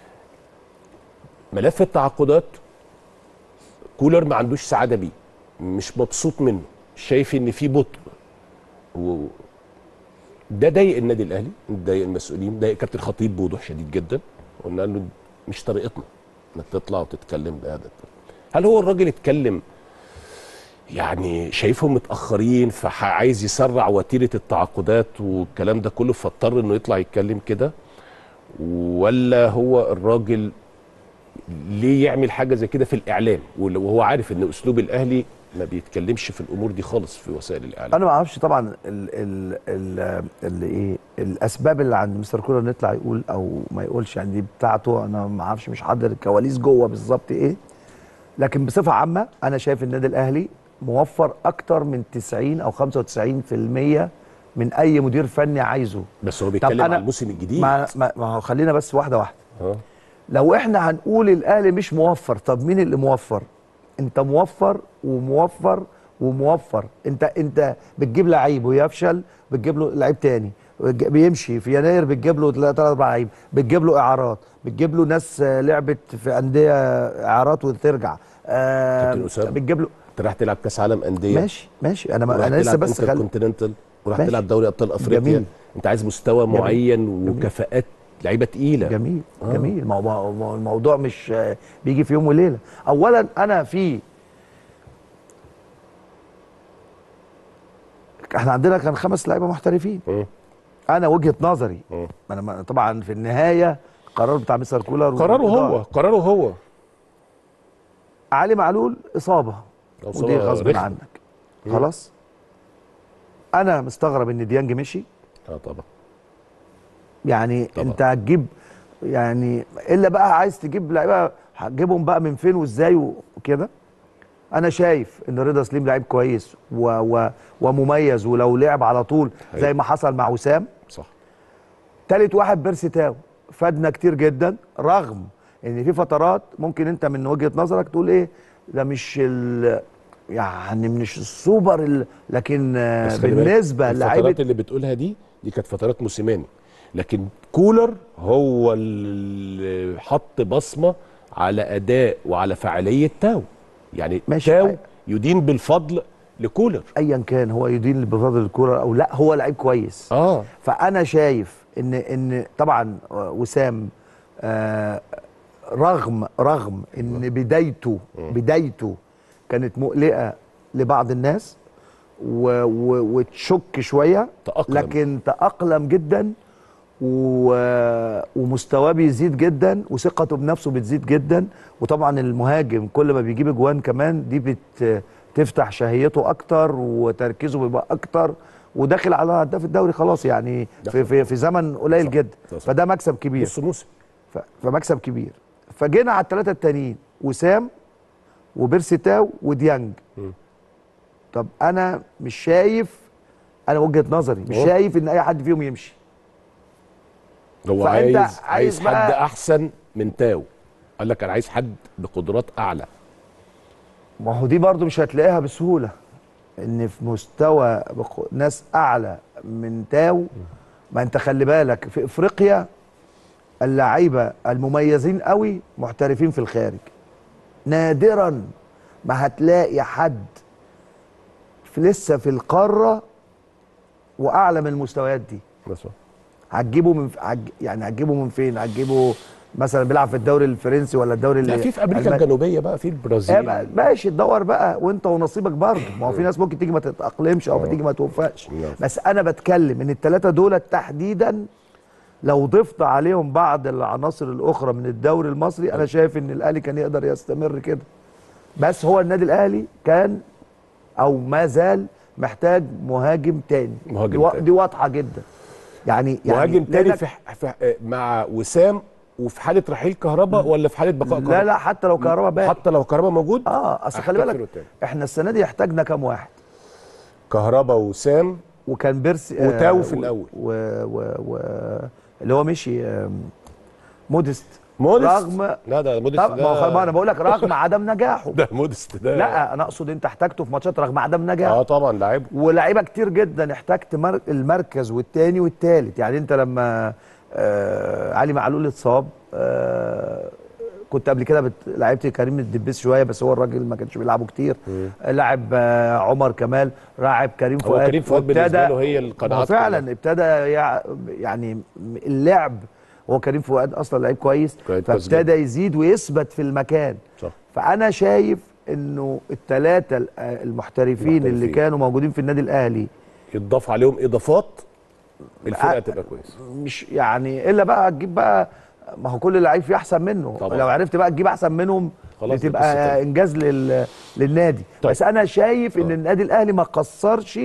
ملف التعاقدات كولر ما عندوش سعاده بيه مش مبسوط منه شايف ان في بطء و... ده ضايق النادي الاهلي ضايق المسؤولين ضايق كابتن خطيب بوضوح شديد جدا قلنا له مش طريقتنا انك تطلع وتتكلم بهذا الطريقة. هل هو الراجل اتكلم يعني شايفهم متاخرين فعايز يسرع وتيره التعاقدات والكلام ده كله فاضطر انه يطلع يتكلم كده ولا هو الراجل ليه يعمل حاجه زي كده في الاعلام وهو عارف ان اسلوب الاهلي ما بيتكلمش في الامور دي خالص في وسائل الاعلام انا ما اعرفش طبعا ال ال ال ال ايه الاسباب اللي عند مستر كولر نطلع يقول او ما يقولش يعني دي بتاعته انا ما اعرفش مش حاضر الكواليس جوه بالظبط ايه لكن بصفه عامه انا شايف النادي الاهلي موفر اكتر من 90 او 95% من اي مدير فني عايزه بس هو بيتكلم أنا- عن الموسم الجديد ما, ما, ما هو خلينا بس واحده واحده اه لو احنا هنقول الاهلي مش موفر طب مين اللي موفر انت موفر وموفر وموفر انت انت بتجيب لعيب ويفشل بتجيب له لعيب تاني بتج- بيمشي في يناير بتجيب له ثلاث اربع لعيب بتجيب له اعارات بتجيب له ناس آه، لعبت في انديه اعارات وترجع آه كابتن أسامة. بتجيب له انت رايح تلعب كاس عالم انديه ماشي ماشي انا ما وراح انا لسه تلعب بس خل... كونتيننتال وراح ماشي. تلعب دوري ابطال افريقيا جميل. انت عايز مستوى جميل. معين وكفاءات لعيبه تقيله جميل آه. آه. جميل ما هو ما هو الموضوع مش آه، بيجي في يوم وليله اولا انا في احنا عندنا كان خمس لعيبه محترفين مم. انا وجهه نظري مم. انا ما- طبعا في النهايه قرار بتاع مستر كولر قراره هو والإدارة. قراره هو علي معلول اصابه إصابة ودي غصب رخمة. عنك خلاص انا مستغرب ان ديانج مشي اه طبعا يعني طبعا. انت هتجيب يعني الا بقى عايز تجيب لعيبه هتجيبهم بقى من فين وازاي وكده انا شايف ان رضا سليم لعيب كويس و و ومميز ولو لعب على طول زي أيوة. ما حصل مع وسام صح تالت واحد بيرسي تاو فادنا كتير جدا رغم ان في فترات ممكن انت من وجهه نظرك تقول ايه ده مش ال يعني مش السوبر ال لكن آه، بس خلي بالك، بالنسبه الفترات للعيبه اللي بتقولها دي دي كانت فترات موسيماني لكن كولر هو اللي حط بصمه على اداء وعلى فعاليه تاو يعني ماشي. تاو يدين بالفضل لكولر ايا كان هو يدين بفضل الكوره او لا هو لعيب كويس اه فانا شايف ان ان طبعا وسام آه رغم رغم ان بدايته بدايته كانت مقلقه لبعض الناس و و وتشك شويه تأقلم. لكن تأقلم جدا و... ومستواه بيزيد جدا وثقته بنفسه بتزيد جدا وطبعا المهاجم كل ما بيجيب اجوان كمان دي بت... تفتح شهيته اكتر وتركيزه بيبقى اكتر وداخل على هداف الدوري خلاص يعني في في, في زمن قليل جدا صح. فده مكسب كبير نص موسم ف... فمكسب كبير فجينا على الثلاثه التانيين وسام وبيرسي تاو وديانج طب انا مش شايف انا وجهه نظري مش أهو. شايف ان اي حد فيهم يمشي هو فأنت عايز عايز عايز بقى- حد احسن من تاو قال لك انا عايز حد بقدرات اعلى ما هو دي برضو مش هتلاقيها بسهوله ان في مستوى بق- ناس اعلى من تاو ما انت خلي بالك في افريقيا اللعيبه المميزين قوي محترفين في الخارج نادرا ما هتلاقي حد في لسه في القاره واعلى من المستويات دي بس هتجيبه من هتج... يعني هتجيبه من فين هتجيبه مثلا بيلعب في الدوري الفرنسي ولا الدوري لا اللي في في امريكا الألماني؟ الجنوبيه بقى في ايه البرازيل بقى ماشي تدور بقى وانت ونصيبك برضه ما هو في ناس ممكن تيجي ما تتاقلمش او تيجي ما توفقش نعم. بس انا بتكلم ان الثلاثه دول تحديدا لو ضفت عليهم بعض العناصر الاخرى من الدوري المصري انا شايف ان الاهلي كان يقدر يستمر كده بس هو النادي الاهلي كان او ما زال محتاج مهاجم تاني مهاجم دي, وا- تاني. دي واضحه جدا يعني مهاجم يعني تاني لأنك- في, ح- في ح- مع وسام وفي حاله رحيل كهرباء ولا في حاله بقاء لا كهرباء لا حتى لو كهرباء باقي حتى لو كهرباء موجود اه اصل خلي أحتاج بالك فيرو تاني. احنا السنه دي احتاجنا كام واحد كهرباء وسام وكان بيرسي وتاو في و- الأول. و و و اللي هو مشي آم، مودست مودست رغم لا ده مودست طب ما هو خ- ما انا ده بقول لك رغم عدم نجاحه ده مودست ده لا انا اقصد انت احتاجته في ماتشات رغم عدم نجاحه اه طبعا لعيب ولاعيبه كتير جدا احتجت مر... المركز والتاني والتالت يعني انت لما آه علي معلول اتصاب آه كنت قبل كده بت... لعبت كريم الدبيس شويه بس هو الراجل ما كانش بيلعبه كتير لعب آه عمر كمال لاعب كريم هو فؤاد كريم فؤاد وابتدى- بالنسبة له هي ما هو القناعات فعلا كلها. ابتدى يع... يعني اللعب هو كريم فؤاد اصلا لعيب كويس كويس كويس فابتدى يزيد ويثبت في المكان صح فانا شايف انه الثلاثه المحترفين اللي المحترفين. كانوا موجودين في النادي الاهلي يتضاف عليهم اضافات الفرقه آه، تبقى كويسه مش يعني الا بقى تجيب بقى ما هو كل لعيب فيه احسن منه طبعا. لو عرفت بقى تجيب احسن منهم خلاص دي قصة بتبقى تانية. انجاز لل... للنادي طيب. بس انا شايف ان آه. النادي الاهلي ما قصرش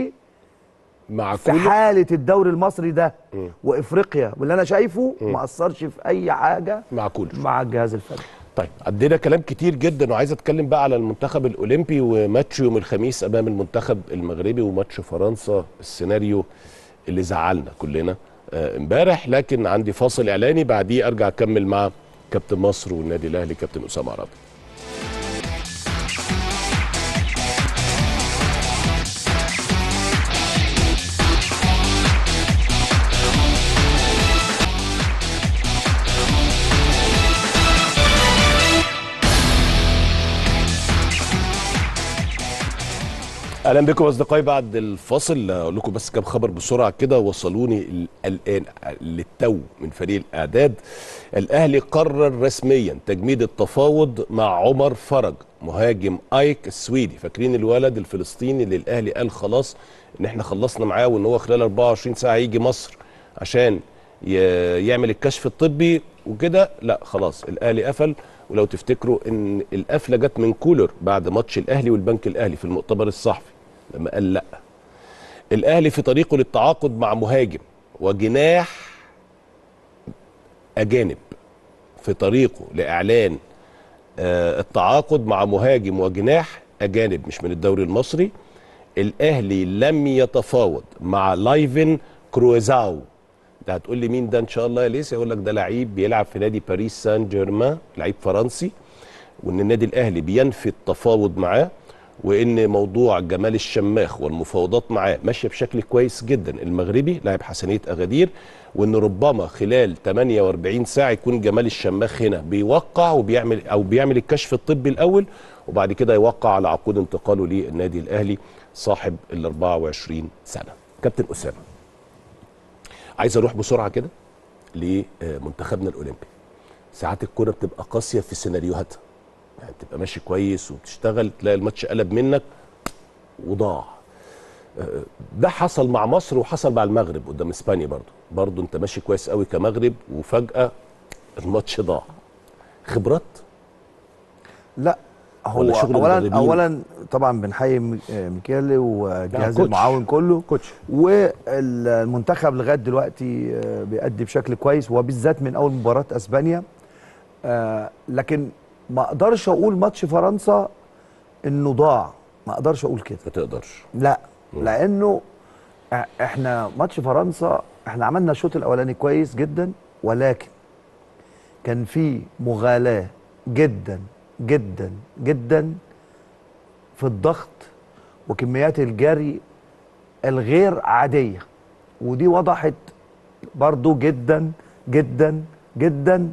مع في كل حاله الدوري المصري ده مم. وافريقيا واللي انا شايفه ما قصرش في اي حاجه مع كل مع الجهاز الفني طيب عندنا كلام كتير جدا وعايز اتكلم بقى على المنتخب الاولمبي وماتش يوم الخميس امام المنتخب المغربي وماتش فرنسا السيناريو اللي زعلنا كلنا آه، امبارح لكن عندي فاصل اعلاني بعديه ارجع اكمل مع كابتن مصر والنادي الاهلي كابتن اسامه عرابي اهلا بكم اصدقائي بعد الفاصل اقول لكم بس كام خبر بسرعه كده وصلوني ال- الان للتو من فريق الاعداد الاهلي قرر رسميا تجميد التفاوض مع عمر فرج مهاجم ايك السويدي فاكرين الولد الفلسطيني اللي الاهلي قال خلاص ان احنا خلصنا معاه وان هو خلال 24 ساعه يجي مصر عشان ي- يعمل الكشف الطبي وكده لا خلاص الاهلي قفل ولو تفتكروا ان القفله جت من كولر بعد ماتش الاهلي والبنك الاهلي في المؤتمر الصحفي لما قال لا الاهلي في طريقه للتعاقد مع مهاجم وجناح اجانب في طريقه لاعلان آه، التعاقد مع مهاجم وجناح اجانب مش من الدوري المصري الاهلي لم يتفاوض مع لايفن كروزاو ده هتقول لي مين ده ان شاء الله يا ليس يقول لك ده لعيب بيلعب في نادي باريس سان جيرمان لعيب فرنسي وان النادي الاهلي بينفي التفاوض معاه وان موضوع جمال الشماخ والمفاوضات معاه ماشيه بشكل كويس جدا المغربي لاعب حسنيه اغادير وان ربما خلال 48 ساعه يكون جمال الشماخ هنا بيوقع وبيعمل او بيعمل الكشف الطبي الاول وبعد كده يوقع على عقود انتقاله للنادي الاهلي صاحب ال 24 سنه كابتن اسامه عايز اروح بسرعه كده لمنتخبنا الاولمبي ساعات الكوره بتبقى قاسيه في سيناريوهاتها يعني تبقى ماشي كويس وبتشتغل تلاقي الماتش قلب منك وضاع آه، ده حصل مع مصر وحصل مع المغرب قدام اسبانيا برضو برضو انت ماشي كويس قوي كمغرب وفجاه الماتش ضاع خبرات لا هو ولا شغل اولا المدربين؟ اولا طبعا بنحيي م- آه، ميكالي والجهاز كوتش. المعاون كله كوتش والمنتخب لغايه دلوقتي آه، بيأدي بشكل كويس وبالذات من اول مباراه اسبانيا آه، لكن ما اقدرش اقول ماتش فرنسا انه ضاع ما اقدرش اقول كده ما تقدرش لا لانه إ- احنا ماتش فرنسا احنا عملنا الشوط الاولاني كويس جدا ولكن كان في مغالاه جدا جدا جدا في الضغط وكميات الجري الغير عاديه ودي وضحت برضو جدا جدا جدا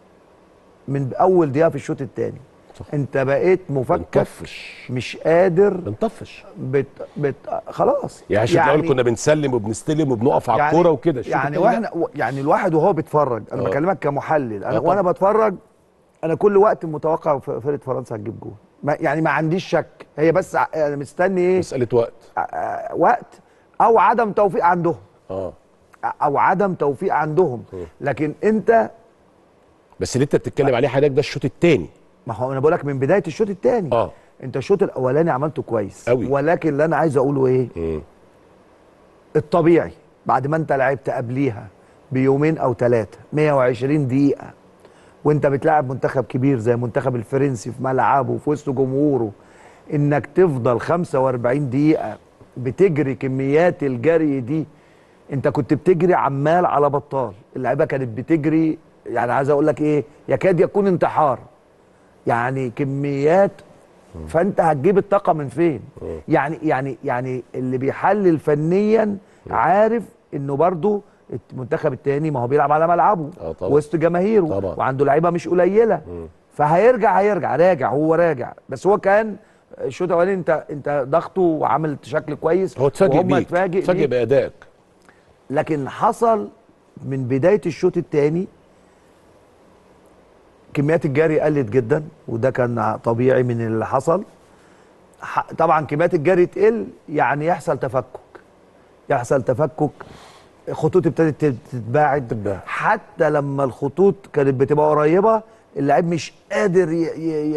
من اول دقيقه في الشوط الثاني صح. انت بقيت مفكك بنطفش مش قادر بنطفش بت بت خلاص يعني عشان يعني كنا بنسلم وبنستلم وبنقف على يعني- الكوره وكده الشوط يعني التاني واحنا و- يعني الواحد وهو بيتفرج انا آه. بكلمك كمحلل انا آه وانا طبعا. بتفرج انا كل وقت متوقع ف- فرقه فرنسا هتجيب جول ما يعني ما عنديش شك هي بس ع- انا مستني ايه مساله وقت ع- ع- وقت او عدم توفيق عندهم اه او عدم توفيق عندهم لكن انت بس اللي انت بتتكلم عليه حضرتك ده الشوط الثاني ما هو انا بقول لك من بدايه الشوط الثاني اه انت الشوط الاولاني عملته كويس أوي. ولكن اللي انا عايز اقوله ايه مم. الطبيعي بعد ما انت لعبت قبليها بيومين او ثلاثه 120 دقيقه وانت بتلاعب منتخب كبير زي المنتخب الفرنسي في ملعبه وفي وسط جمهوره انك تفضل 45 دقيقه بتجري كميات الجري دي انت كنت بتجري عمال على بطال اللعيبه كانت بتجري يعني عايز اقول لك ايه يكاد يكون انتحار يعني كميات فانت هتجيب الطاقه من فين يعني يعني يعني اللي بيحلل فنيا عارف انه برضو المنتخب التاني ما هو بيلعب على ملعبه آه طبعا. وسط جماهيره طبعا. وعنده لعيبه مش قليله فهيرجع هيرجع راجع هو راجع بس هو كان الشوط الاولاني انت انت ضغطه وعامل شكل كويس هو اتفاجئ وهم بيك اتفاجئ اتفاجئ بيك. بادائك لكن حصل من بدايه الشوط الثاني كميات الجري قلت جدا وده كان طبيعي من اللي حصل ح- طبعا كميات الجري تقل يعني يحصل تفكك يحصل تفكك خطوط ابتدت تت- تتباعد تتباعد. حتى لما الخطوط كانت بتبقى قريبه اللعيب مش قادر ي ي ي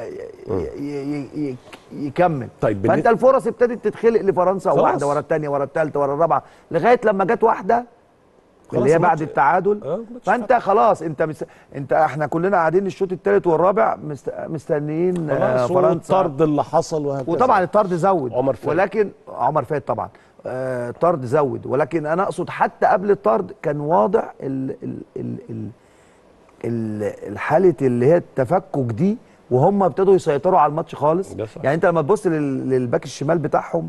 ي ي ي يكمل طيب، فانت بالن- الفرص ابتدت تتخلق لفرنسا خلاص. واحده ورا الثانيه ورا الثالثه ورا الرابعه لغايه لما جت واحده خلاص اللي هي بعد الماتش- التعادل آه، الماتش فانت خلاص انت مس... انت احنا كلنا قاعدين الشوط الثالث والرابع مست... مستنيين آه، خلاص فرنسا والطرد اللي حصل وهكذا وطبعا الطرد زود عمر فايد. ولكن عمر فايد طبعا آه، الطرد زود ولكن انا اقصد حتى قبل الطرد كان واضح ال... ال... ال... ال... ال... الحاله اللي هي التفكك دي وهم ابتدوا يسيطروا على الماتش خالص ده صح. يعني انت لما تبص لل... للباك الشمال بتاعهم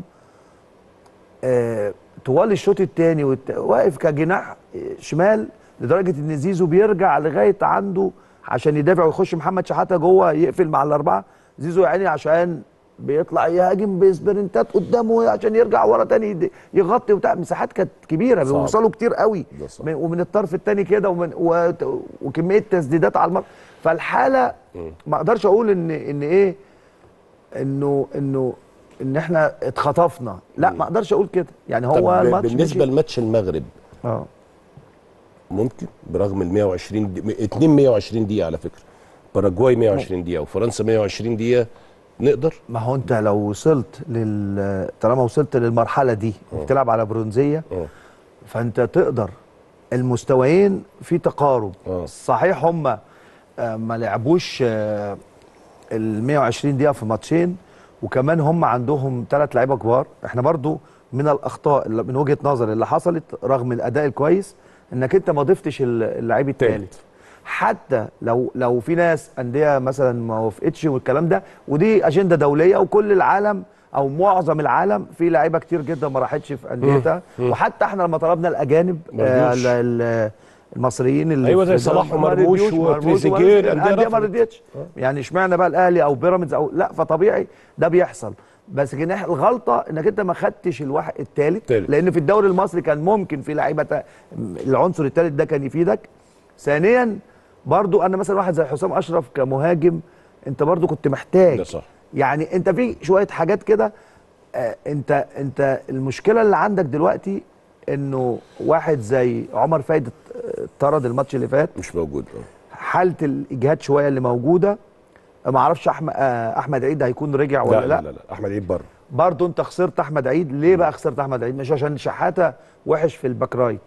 آه، طوال الشوط الثاني واقف كجناح آه، شمال لدرجه ان زيزو بيرجع لغايه عنده عشان يدافع ويخش محمد شحاته جوه يقفل مع الاربعه زيزو يا عيني عشان بيطلع يهاجم بسبرنتات قدامه عشان يرجع ورا تاني يد- يغطي وبتاع مساحات كانت كبيره صعب. بيوصلوا كتير قوي ده صح. من ومن الطرف الثاني كده ومن و- وكميه تسديدات على المرمى فالحاله ما اقدرش اقول ان ان ايه انه انه ان احنا اتخطفنا لا ما اقدرش اقول كده يعني طب هو ب- الماتش بالنسبه مشي. لماتش المغرب اه ممكن برغم ال 120 دي... اتنين 120 دقيقه على فكره باراجواي 120 دقيقه وفرنسا 120 دقيقه نقدر ما هو انت لو وصلت لل طالما وصلت للمرحله دي وبتلعب على برونزيه اه فانت تقدر المستويين في تقارب آه. صحيح هم آه، ما لعبوش آه، ال 120 دقيقه في ماتشين وكمان هم عندهم ثلاث لعيبه كبار احنا برضو من الاخطاء اللي من وجهه نظري اللي حصلت رغم الاداء الكويس انك انت ما ضفتش ال- اللعيب الثالث حتى لو لو في ناس انديه مثلا ما وافقتش والكلام ده ودي اجنده دوليه وكل العالم او معظم العالم في لعيبه كتير جدا ما راحتش في انديتها وحتى احنا لما طلبنا الاجانب آه مرضوش. ال- ال- المصريين اللي أيوة زي في صلاح ما ومرموش رضيوش، مرموش وتريزيجيه، ومرموش، الأندية الانديه ما رفضت. رضيتش يعني اشمعنى بقى الاهلي او بيراميدز او لا فطبيعي ده بيحصل بس كان إح- الغلطه انك انت ما خدتش الواحد الثالث التالت. لان في الدوري المصري كان ممكن في لعيبه تا- العنصر الثالث ده كان يفيدك ثانيا برضو انا مثلا واحد زي حسام اشرف كمهاجم انت برضو كنت محتاج ده صح. يعني انت في شويه حاجات كده آه، انت انت المشكله اللي عندك دلوقتي انه واحد زي عمر فايد ات- اتطرد الماتش اللي فات مش موجود آه. حاله الاجهاد شويه اللي موجوده ما اعرفش احمد آه، احمد عيد هيكون رجع ولا لا, لا, لا لا لا احمد عيد بره برضه انت خسرت احمد عيد ليه بقى خسرت احمد عيد مش عشان شحاته وحش في الباك رايت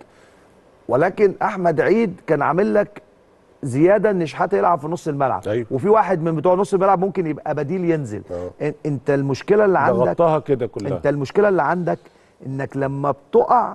ولكن احمد عيد كان عامل لك زياده ان شحاته يلعب في نص الملعب أيوة. وفي واحد من بتوع نص الملعب ممكن يبقى بديل ينزل آه. ان- انت المشكله اللي عندك ضغطتها كده كلها انت المشكله اللي عندك انك لما بتقع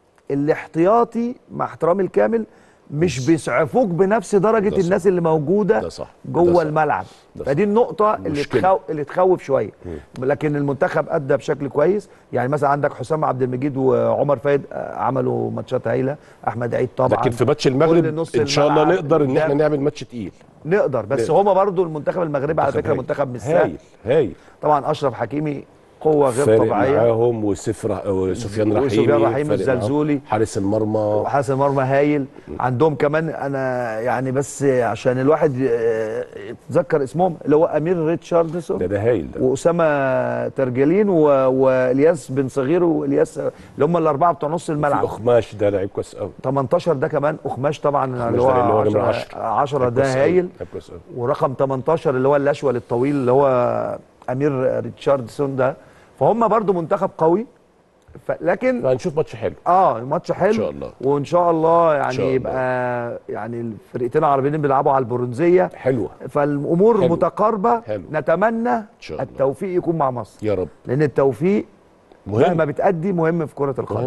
الاحتياطي مع احترامي الكامل مش بيسعفوك بنفس درجه ده صح. الناس اللي موجوده ده صح. ده جوه صح. الملعب ده فدي النقطه اللي مشكلة. تخو... اللي تخوف شويه لكن المنتخب ادى بشكل كويس يعني مثلا عندك حسام عبد المجيد وعمر فايد آه، عملوا ماتشات هايله احمد عيد طبعا لكن في ماتش كل المغرب نص ان شاء الله الملعب نقدر ان احنا قدام. نعمل ماتش تقيل نقدر بس نقدر. هما برضو المنتخب المغربي على فكره هايل. منتخب مش سهل هايل هايل طبعا اشرف حكيمي قوه غير فارق طبيعيه معاهم وسفر وسفيان رحيمي وسفيان رحيمي فارق معاهم. الزلزولي. حارس المرمى وحارس المرمى هايل عندهم كمان انا يعني بس عشان الواحد ي- يتذكر اسمهم اللي هو امير ده ريتشاردسون ده هايل ده واسامه ترجلين و... والياس بن صغير والياس اللي هم الاربعه بتوع نص في الملعب اخماش ده لعيب كويس قوي 18 ده كمان اخماش طبعا اللي اللي هو هو نمرة 10 10 10 ده هايل كويس قوي ورقم 18 اللي هو الاشول الطويل اللي هو امير ريتشاردسون ده فهم برضو منتخب قوي ف... لكن هنشوف ماتش حلو اه الماتش حلو إن شاء الله. وان شاء الله يعني شاء الله. يبقى يعني الفرقتين العربيين بيلعبوا على البرونزيه حلوه فالامور حلو. متقاربه حلو. نتمنى شاء الله. التوفيق يكون مع مصر يا رب لان التوفيق مهم مهما بتأدي مهم في كره القدم مهم.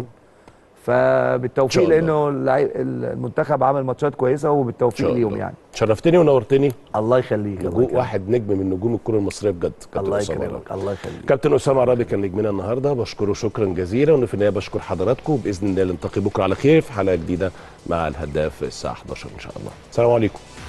فبالتوفيق إن شاء الله. لانه اللعيب- المنتخب عمل ماتشات كويسه ان وبالتوفيق شاء ليهم الله يعني شرفتني ونورتني الله يخليك الله نجوم يكرمك واحد نجم من نجوم الكره المصريه بجد كابتن الله أسامة يكرمك عرابي. الله يخليك كابتن اسامه عرابي كان نجمنا النهارده بشكره شكرا جزيلا وفي النهايه بشكر حضراتكم باذن الله نلتقي بكره على خير في حلقه جديده مع الهداف الساعه 11 ان شاء الله السلام عليكم